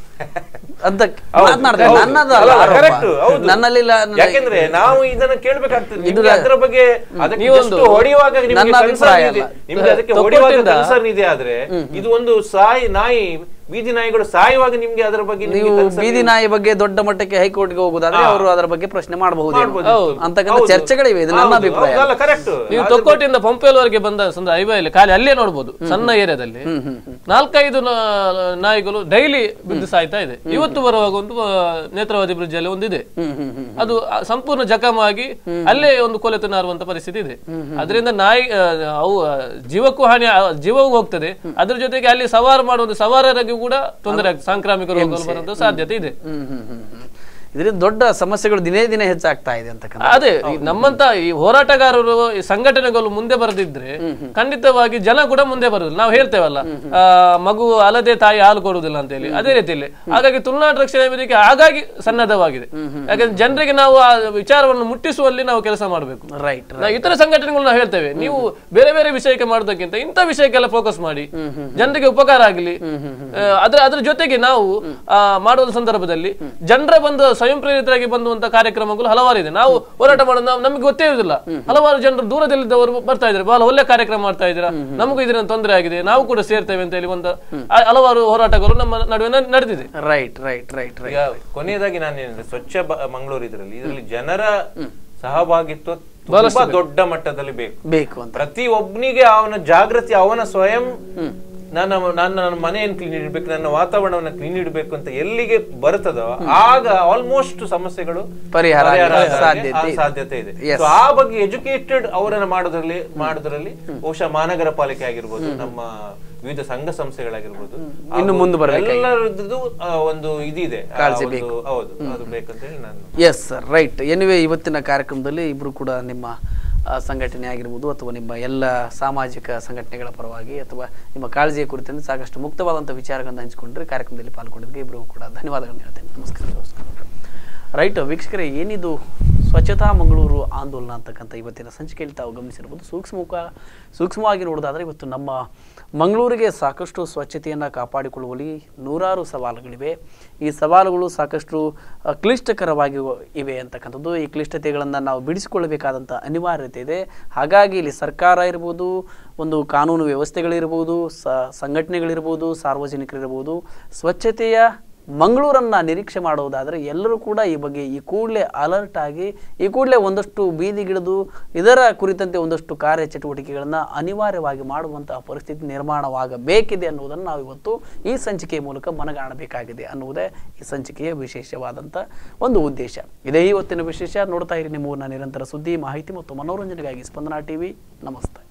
ಅದಕ್ಕೆ ಹೌದು, ಮಾತನಾಡ್ತಾರೆ ಹೌದು. ನನ್ನದು ಅಲ್ಲ, ಆರೋಪ. correct, ಹೌದು. ನನ್ನಲ್ಲಿ ಇಲ್ಲ- ನನ್ನ- ಯಾಕೆಂದ್ರೆ ನಾವು ಇದನ್ನ ಕೇಳ್ಬೇಕಾಗ್ತದೆ ನಿಮ್ಗೆ ಇದು- ಅದ್ರ ಬಗ್ಗೆ ಅದಕ್ಕೆ ನೀವೊಂದು- just ಹೊಡೆಯುವಾಗ ನಿಮ್ಗೆ ನನ್ನ concern ಅಭಿಪ್ರಾಯ ಇದೆ. ಅಲ್ಲ. ನಿಮ್ಗೆ ಅದಕ್ಕೆ ತೊಕ್ಕೊಟ್ಟಿಂದ- ಹೊಡೆಯುವಾಗ ಕನ್ಸರ್ನ್ ಇದೆ ಆದ್ರೆ ಇದು ಒಂದು ಸಾಯಿ ನಾಯಿ ಬೀದಿ ನಾಯಿಗಳು ಸಾಯುವಾಗ ನಿಮ್ಗೆ ಅದರ ಬಗ್ಗೆ ನಿಮ್ಗೆ ನೀವು concern ಬೀದಿ ನಾಯಿ ಬಗ್ಗೆ ದೊಡ್ಡ ಮಟ್ಟಕ್ಕೆ ಹೈಕೋರ್ಟ್ಗೆ ಹೋಗುದಾದ್ರೆ ಅವರು ಅದರ ಬಗ್ಗೆ ಪ್ರಶ್ನೆ ಮಾಡಬಹುದು ಮಾಡ್ಬೋದು. ಅಂತಕ್ಕಂಥ ಹೌದು. ಚರ್ಚೆಗಳಿವೆ ಇದು ನನ್ನ ಹೌದು, ಅಭಿಪ್ರಾಯ ಹೌದು, ಅಲ್ಲ ಕರೆಕ್ಟ್ ನೀವು ತೊಕ್ಕೋಟಿಂದ ಪಂಪೇಲ್ವರೆಗೆ ಬಂದ ಸಂದ ಹೈವೇಲಿ ಖಾಲಿ ಅಲ್ಲೇ ನೋಡ್ಬೋದು ಸಣ್ಣ ಏರಿಯಾದಲ್ಲಿ ನಾಲ್ಕೈದು ನಾ- ನಾಯಿಗಳು ಡೈಲಿ ಬಿದ್ದು ಸಾಯ್ತಾ ಇದೆ ಇವತ್ತು ಬರುವಾಗ ಒಂದು ಆ, ನೇತ್ರಾವತಿ ಬ್ರಿಡ್ಜ್ ಅಲ್ಲಿ ಒಂದಿದೆ ಅದು ಆ, ಸಂಪೂರ್ಣ ಜಖಮಾಗಿ ಅಲ್ಲೇ ಒಂದು ಕೊಲೆ ತಿನ್ನಾರುವಂತ ಪರಿಸ್ಥಿತಿ ಇದೆ ಅದರಿಂದ ನಾಯಿ ಆ, ಅವು ಆ, ಜೀವಕ್ಕೂ ಹಾನಿ ಆ, ಜೀವವೂ ಹೋಗ್ತದೆ ಅದ್ರ ಜೊತೆಗೆ ಅಲ್ಲಿ ಸವಾರು ಮಾಡುವ ಸವಾರರಿಗೂ ಕೂಡ ತೊಂದರೆ ಆಗ್ತದೆ ಸಾಂಕ್ರಾಮಿಕ ರೋಗಗಳು ಬರುವಂತ ಸಾಧ್ಯತೆ ಇದೆ ಹ್ಮ್ ಹ್ಮ್ ಹ್ಮ್ ಹ್ಮ್. ಇದರಿಂದ ದೊಡ್ಡ ಸಮಸ್ಯೆಗಳು ದಿನೇ ದಿನೇ ಹೆಚ್ಚಾಗ್ತಾ ಇದೆ ಅಂತಕ್ಕಂಥ ಅದೇ ಈ ನಮ್ಮಂತ ಈ ಹೋರಾಟಗಾರರು ಈ ಸಂಘಟನೆಗಳು ಮುಂದೆ ಬರದಿದ್ರೆ ಖಂಡಿತವಾಗಿ ಜನ ಕೂಡ ಮುಂದೆ ಬರುದಿಲ್ಲ ನಾವು ಹೇಳ್ತೇವಲ್ಲ ಆ, ಮಗು ಅಲ್ಲದೆ ತಾಯಿ ಹಾಲು ಕೊಡುವುದಿಲ್ಲ ಅಂತ ಹೇಳಿ ಅದೇ ರೀತಿಯಲ್ಲಿ ಹಾಗಾಗಿ ತುಳುನಾಡು ರಕ್ಷಣಾ ವೇದಿಕೆ ಹಾಗಾಗಿ ಸನ್ನದ್ಧವಾಗಿದೆ ಯಾಕಂದ್ರೆ ಜನರಿಗೆ ನಾವು ಆ ವಿಚಾರವನ್ನು ಮುಟ್ಟಿಸುವಲ್ಲಿ ನಾವು ಕೆಲಸ ಮಾಡಬೇಕು ರೈಟ್ ನಾವು ಇತರ ಸಂಘಟನೆಗಳು ನಾವು ಹೇಳ್ತೇವೆ ನೀವು ಬೇರೆ ಬೇರೆ ವಿಷಯಕ್ಕೆ ಮಾಡೋದಕ್ಕಿಂತ ಇಂಥ ವಿಷಯಕ್ಕೆಲ್ಲ ಫೋಕಸ್ ಮಾಡಿ ಜನರಿಗೆ ಉಪಕಾರ ಆಗಲಿ ಅದ್ರ ಅದ್ರ ಜೊತೆಗೆ ನಾವು ಆ, ಮಾಡುವ ಸಂದರ್ಭದಲ್ಲಿ ಜನರ ಬಂದು ಸ್ವಯಂ ಪ್ರೇರಿತರಾಗಿ ಬಂದುವಂತ ಕಾರ್ಯಕ್ರಮಗಳು ಹಲವಾರು ಇದೆ ನಾವು ಹೋರಾಟ ಮಾಡೋದು ನಾವು ನಮಗೆ ಗೊತ್ತೇ ಇರುವುದಿಲ್ಲ ಹಲವಾರು ಜನರು ದೂರದಲ್ಲಿದ್ದವರು ಬರ್ತಾ ಇದ್ದಾರೆ ಬಹಳ ಒಳ್ಳೆ ಕಾರ್ಯಕ್ರಮ ಮಾಡ್ತಾ ಇದ್ದೀರಾ ನಮಗೂ ಇದರಿಂದ ತೊಂದರೆ ಆಗಿದೆ ನಾವು ಕೂಡ ಸೇರ್ತೇವೆ ಅಂತ ಹೇಳಿ ಒಂದು ಆ, ಹಲವಾರು ಹೋರಾಟಗಳು ನಮ್ಮ ನಡುವೆ ನ- ನಡೆದಿದೆ ರೈಟ್ ರೈಟ್ ರೈಟ್ ರೈಟ್ ಈಗ ಕೊನೆಯದಾಗಿ ನಾನು ಏನಂದ್ರೆ ಸ್ವಚ್ಛ ಬ- ಮಂಗಳೂರು ಇದರಲ್ಲಿ ಇದರಲ್ಲಿ ಜನರ ಸಹಭಾಗಿತ್ವ ತುಂಬಾ ದೊಡ್ಡ ಮಟ್ಟದಲ್ಲಿ ಬೇಕು ಬೇಕು ಅಂತ ಪ್ರತಿ ಒಬ್ಬನಿಗೆ ಅವನ ಜಾಗೃತಿ ಅವನ ಸ್ವಯಂ ನನ್ನ ನನ್ನ ನನ್ನ ಮನೆಯನ್ನು ಕ್ಲೀನ್ ಇಡಬೇಕು ನನ್ನ ವಾತಾವರಣವನ್ನು ಕ್ಲೀನ್ ಇಡಬೇಕು ಅಂತ ಎಲ್ಲಿಗೆ ಬರ್ತದೋ ಆಗ ಆಲ್ಮೋಸ್ಟ್ ಸಮಸ್ಯೆಗಳು ಪರಿಹಾರ ಪರಿಹಾರ ಆಗೋ ಆಗಕ್ಕೆ ಸಾಧ್ಯತೆ ಆ ಸಾಧ್ಯತೆ ಇದೆ Yes. So ಆ ಬಗ್ಗೆ ಎಜುಕೇಟೆಡ್ ಅವರನ್ನ ಮಾಡೋದ್ರಲ್ಲಿ ಮಾಡೋದ್ರಲ್ಲಿ ಬಹುಶಃ ಮಹಾನಗರ ಪಾಲಿಕೆ ಆಗಿರ್ಬೋದು ನಮ್ಮ ವಿವಿಧ ಸಂಘ ಸಂಸ್ಥೆಗಳಾಗಿರ್ಬೋದು ಇನ್ನು ಹಾಗೂ ಮುಂದೆ ಬರ್ಬೇಕಾಗಿದೆ. ಎಲ್ಲರದ್ದು ಆ, ಒಂದು ಇದಿದೆ ಆ ಕಾಳಜಿ ಒಂದು- ಬೇಕು. ಹೌದು ಅದು ಬೇಕಂತ ಹೇಳಿ ನಾನು ಎಸ್ ಸರ್ ರೈಟ್ ಎನಿವೆ ಇವತ್ತಿನ ಕಾರ್ಯಕ್ರಮದಲ್ಲಿ ಇಬ್ಬರು ಕೂಡ ನಿಮ್ಮ ಆ, ಸಂಘಟನೆ ಆಗಿರ್ಬೋದು ಅಥವಾ ನಿಮ್ಮ ಎಲ್ಲ ಸಾಮಾಜಿಕ ಸಂಘಟನೆಗಳ ಪರವಾಗಿ ಅಥವಾ ನಿಮ್ಮ ಕಾಳಜಿಯ ಕುರಿತಂತೆ ಸಾಕಷ್ಟು ಮುಕ್ತವಾದಂಥ ವಿಚಾರಗಳನ್ನು ಹಂಚಿಕೊಂಡ್ರೆ ಕಾರ್ಯಕ್ರಮದಲ್ಲಿ ಪಾಲ್ಗೊಂಡಿದ್ದಕ್ಕೆ ಇಬ್ಬರಿಗೂ ಕೂಡ ಧನ್ಯವಾದಗಳನ್ನು ಹೇಳ್ತೇನೆ ನಮಸ್ಕಾರ ನಮಸ್ಕಾರ ರೈಟ್ ವೀಕ್ಷಕರೇ ಏನಿದು ಸ್ವಚ್ಛತಾ ಮಂಗಳೂರು ಆಂದೋಲನ ಅಂತಕ್ಕಂಥ ಇವತ್ತಿನ ಸಂಚಿಕೆಯಲ್ಲಿ ತಾವು ಗಮನಿಸಿರ್ಬೋದು ಸೂಕ್ಷ್ಮ ಸೂಕ್ಷ್ಮವಾಗಿ ನೋಡೋದಾದರೆ ಇವತ್ತು ನಮ್ಮ ಮಂಗಳೂರಿಗೆ ಸಾಕಷ್ಟು ಸ್ವಚ್ಛತೆಯನ್ನು ಕಾಪಾಡಿಕೊಳ್ಳುವಲ್ಲಿ ನೂರಾರು ಸವಾಲುಗಳಿವೆ ಈ ಸವಾಲುಗಳು ಸಾಕಷ್ಟು ಆ, ಕ್ಲಿಷ್ಟಕರವಾಗಿ ಇವೆ ಅಂತಕ್ಕಂಥದ್ದು ಈ ಕ್ಲಿಷ್ಟತೆಗಳನ್ನು ನಾವು ಬಿಡಿಸಿಕೊಳ್ಳಬೇಕಾದಂಥ ಅನಿವಾರ್ಯತೆ ಇದೆ ಹಾಗಾಗಿ ಇಲ್ಲಿ ಸರ್ಕಾರ ಇರ್ಬೋದು ಒಂದು ಕಾನೂನು ವ್ಯವಸ್ಥೆಗಳಿರ್ಬೋದು ಸ ಸಂಘಟನೆಗಳಿರ್ಬೋದು ಸಾರ್ವಜನಿಕರಿರ್ಬೋದು ಸ್ವಚ್ಛತೆಯ ಮಂಗಳೂರನ್ನ ನಿರೀಕ್ಷೆ ಮಾಡುವುದಾದರೆ ಎಲ್ಲರೂ ಕೂಡ ಈ ಬಗ್ಗೆ ಈ ಕೂಡಲೇ ಅಲರ್ಟ್ ಆಗಿ ಈ ಕೂಡಲೇ ಒಂದಷ್ಟು ಬೀದಿಗಿಳಿದು ಇದರ ಕುರಿತಂತೆ ಒಂದಷ್ಟು ಕಾರ್ಯಚಟುವಟಿಕೆಗಳನ್ನು ಅನಿವಾರ್ಯವಾಗಿ ಮಾಡುವಂತಹ ಪರಿಸ್ಥಿತಿ ನಿರ್ಮಾಣವಾಗಬೇಕಿದೆ ಅನ್ನುವುದನ್ನು ನಾವು ಇವತ್ತು ಈ ಸಂಚಿಕೆಯ ಮೂಲಕ ಮನಗಾಣಬೇಕಾಗಿದೆ ಅನ್ನುವುದೇ ಈ ಸಂಚಿಕೆಯ ವಿಶೇಷವಾದಂಥ ಒಂದು ಉದ್ದೇಶ ಇದೇ ಇವತ್ತಿನ ವಿಶೇಷ ನೋಡ್ತಾ ಇರಿ ನಿಮ್ಮ ಊರಿನ ನಿರಂತರ ಸುದ್ದಿ ಮಾಹಿತಿ ಮತ್ತು ಮನೋರಂಜನೆಗಾಗಿ ಸ್ಪಂದನಾ ಟಿವಿ ನಮಸ್ತೆ